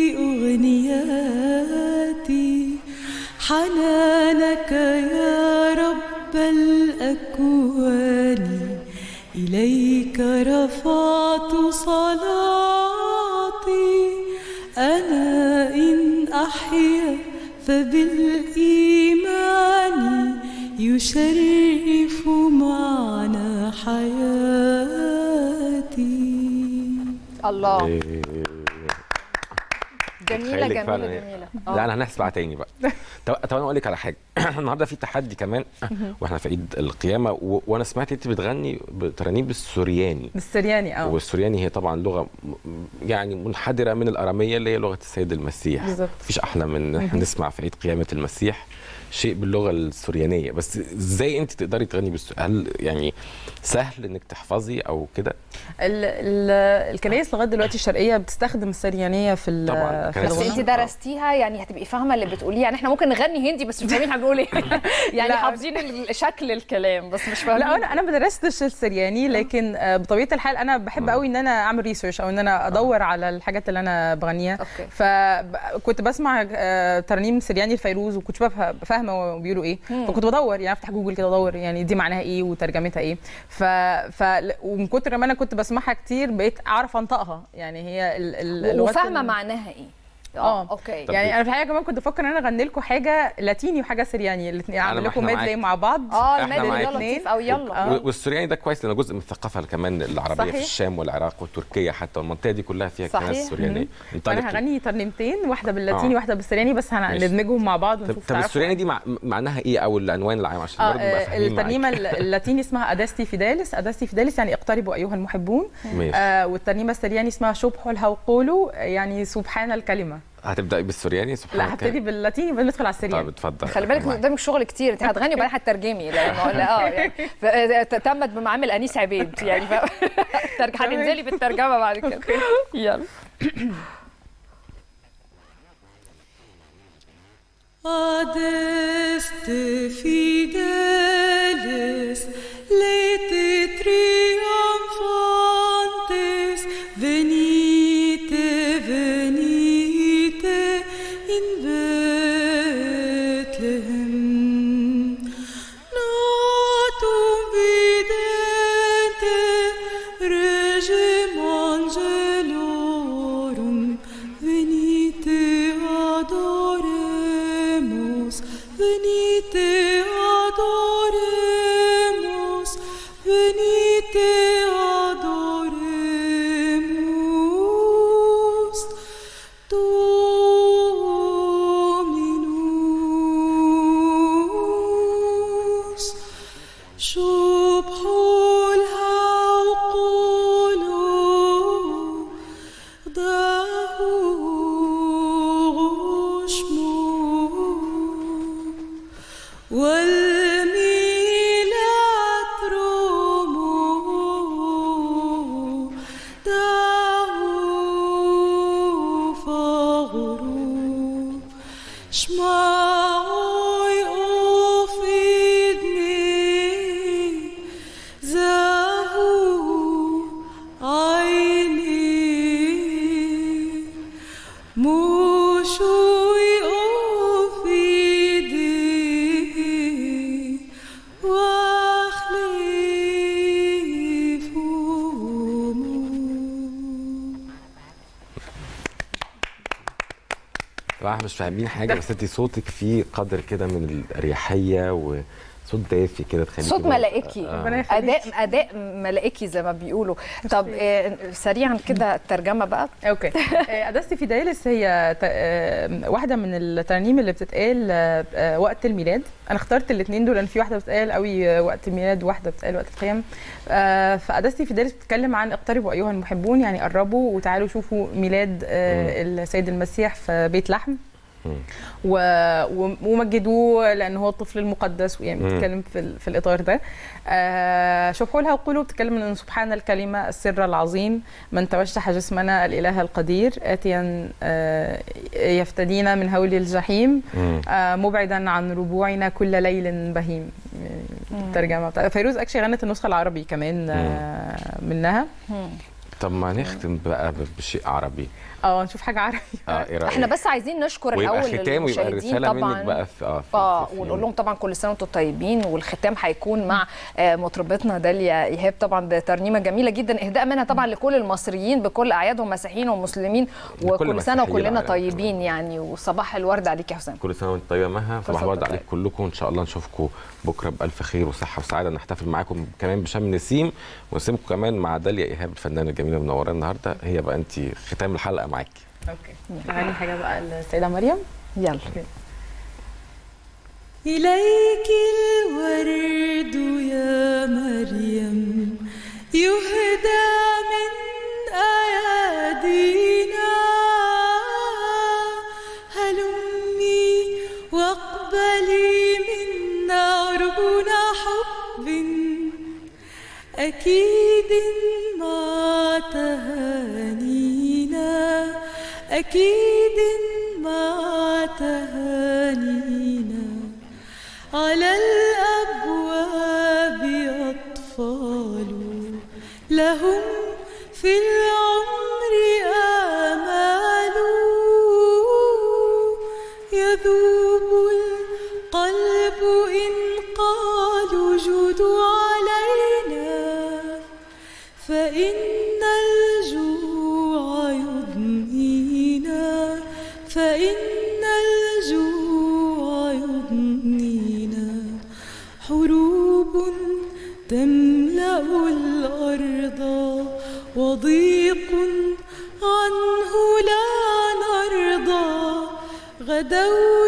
أغنياتي حنانك يا رب الأكوان إليك رفعت صلاتي أنا إن أحيا فبالإيمان يشرف معنى حياتي الله جميله تخيلك جميله فعلا جميله لا انا هنسمع تاني بقى طب طب انا اقول لك على حاجه النهارده في تحدي كمان واحنا في عيد القيامه و... وانا سمعت انت بتغني بترانيم بالسورياني بالسرياني اه والسورياني هي طبعا لغه م- يعني منحدره من الاراميه اللي هي لغه السيد المسيح بالظبط. مفيش احلى من ان احنا نسمع في عيد قيامه المسيح شيء باللغه السوريانيه بس ازاي انت تقدري تغني بالسوري هل يعني سهل انك تحفظي او كده ال- ال- الكنائس لغايه دلوقتي الشرقيه بتستخدم السريانيه في ال- طبعاً، في كنائس بس الغنى انت درستيها يعني هتبقي فاهمه اللي بتقوليه يعني احنا ممكن نغني هندي بس مش فاهمين احنا بنقول ايه يعني لا. حافظين ال- شكل الكلام بس مش فاهمين لا انا انا ما درستش السرياني لكن آه، بطبيعه الحال انا بحب قوي ان انا اعمل ريسيرش او ان انا ادور على الحاجات اللي انا بغنيها أوكي. فكنت بسمع آه، ترانيم سرياني الفيروز وكنت بفهم- فاهمه بيقولوا ايه فكنت بدور يعني افتح جوجل كده ادور يعني دي معناها ايه وترجمتها ايه ف, ف... ومن كتر ما انا كنت بسمعها كتير بقيت اعرف انطقها يعني هي ال... ال... اللغات وفاهمه ال- معناها ايه اه اوكي طب يعني انا في الحقيقه كمان كنت بفكر ان انا اغني لكم حاجه لاتيني وحاجه سرياني الاثنين أنا اعمل ما لكم إحنا ميدلي معاك. مع بعض اه إحنا المادة معاك. ده لطيف قوي يلا آه. والسورياني ده كويس لانه جزء من الثقافه كمان العربيه صحيح. في الشام والعراق وتركيا حتى والمنطقه دي كلها فيها صحيح. كنائس سوريانيه فانا انطلقي. هغني ترنيمتين واحده باللاتيني آه. واحده بالسرياني بس ماشي. هندمجهم مع بعض طب, ونشوف طب تعرفوا السورياني دي مع... معناها ايه او العنوان العام عشان آه برضه نبقى آه، فاهمين الترنيمه معاك. ال- اللاتيني اسمها اداستي فيداليس اداستي فيداليس يعني اقتربوا ايها المحبون ماشي آه والترنيمه السرياني اسمها شبح الهوقولو يعني سبحان الكلمه هتبداي بالسورياني سبحان لا هبتدي باللاتيني بندخل على طيب السرياني اتفضل خلي بالك معاك. قدامك شغل كتير انت هتغني وبعدين هتترجمي لانه لا اه يعني ف- تمت بمعامل انيس عبيد يعني ف- ترج- هننزلي بالترجمه بعد كده يلا Adeste fideles, lete triumphantes, venite, venite in Bethlehem. Natum vidente, regem angelorum, venite adoremus, venite adoremus, venite adoremus. Dominus. شبح الهوقل ضاه غشم والميلاد روم داه فغروب שמעוי ופדני זהו עיני מושוי ופדי واخلفهم طبعا احنا مش فاهمين حاجه بس انت صوتك فيه قدر كده من الاريحيه و... صوت دافي كده تخليكي صوت برضه- ملائكي آه. اداء اداء ملائكي زي ما بيقولوا طب آه، سريعا كده الترجمه بقى اوكي آه، اداستي فيداليس هي ت- آه، واحده من الترانيم اللي بتتقال آه، آه، وقت الميلاد انا اخترت الاثنين دول لان في واحده بتتقال قوي آه، وقت الميلاد وواحده بتتقال وقت القيام آه، فاداستي فيداليس بتتكلم عن اقتربوا ايها المحبون يعني قربوا وتعالوا شوفوا ميلاد آه، السيد المسيح في بيت لحم و... و- ومجدوه لان هو الطفل المقدس ويعني مم. بتتكلم في, ال... في الاطار ده آه شوفوا لها وقولوا بتتكلم ان سبحان الكلمه السر العظيم من توشح جسمنا الاله القدير اتيا آه يفتدينا من هول الجحيم مم. آه مبعدا عن ربوعنا كل ليل بهيم الترجمه بتاع فيروز اكشلي غنت النسخه العربي كمان آه منها طب ما نختم بقى ب- بشيء عربي اه نشوف حاجه عربي اه ايه رايك احنا بس عايزين نشكر ويبقى الاول ختام ويبقى المشاهدين رساله طبعا منك بقى في اه في- اه في- في ونقول لهم طبعا كل سنه وانتم طيبين والختام هيكون مع آه، مطربتنا داليا ايهاب طبعا بترنيمه جميله جدا اهداء منها طبعا لكل المصريين بكل اعيادهم مسيحيين ومسلمين لكل وكل سنه مسيحيين وكلنا العالم. طيبين يعني وصباح الورد عليك يا حسام كل سنه وانت طيبه مها صباح سنة الورد وأنت عليك كلكم وان شاء الله نشوفكم بكره بالف خير وصحه وسعاده نحتفل معاكم كمان بشم نسيم ونسيبكم كمان مع داليا ايهاب الفنانه الجميله المنوره النهارده هي بقى انت ختام الحلقه معاكي اوكي نغني حاجه بقى السيده مريم يلا إليك الورد يا مريم يهدى من أيادينا هلمي واقبلي منا عربنا حب أكيد مع تهانينا أكيد مع تهانينا على الأبواب أطفال لهم في العمر آمال يذوب القلب إن قالوا جودوا علينا فإن الجوع يضنينا فإن الجوع يضنينا حروب تملأ الأرض وضيق عنه لا نرضى غدونا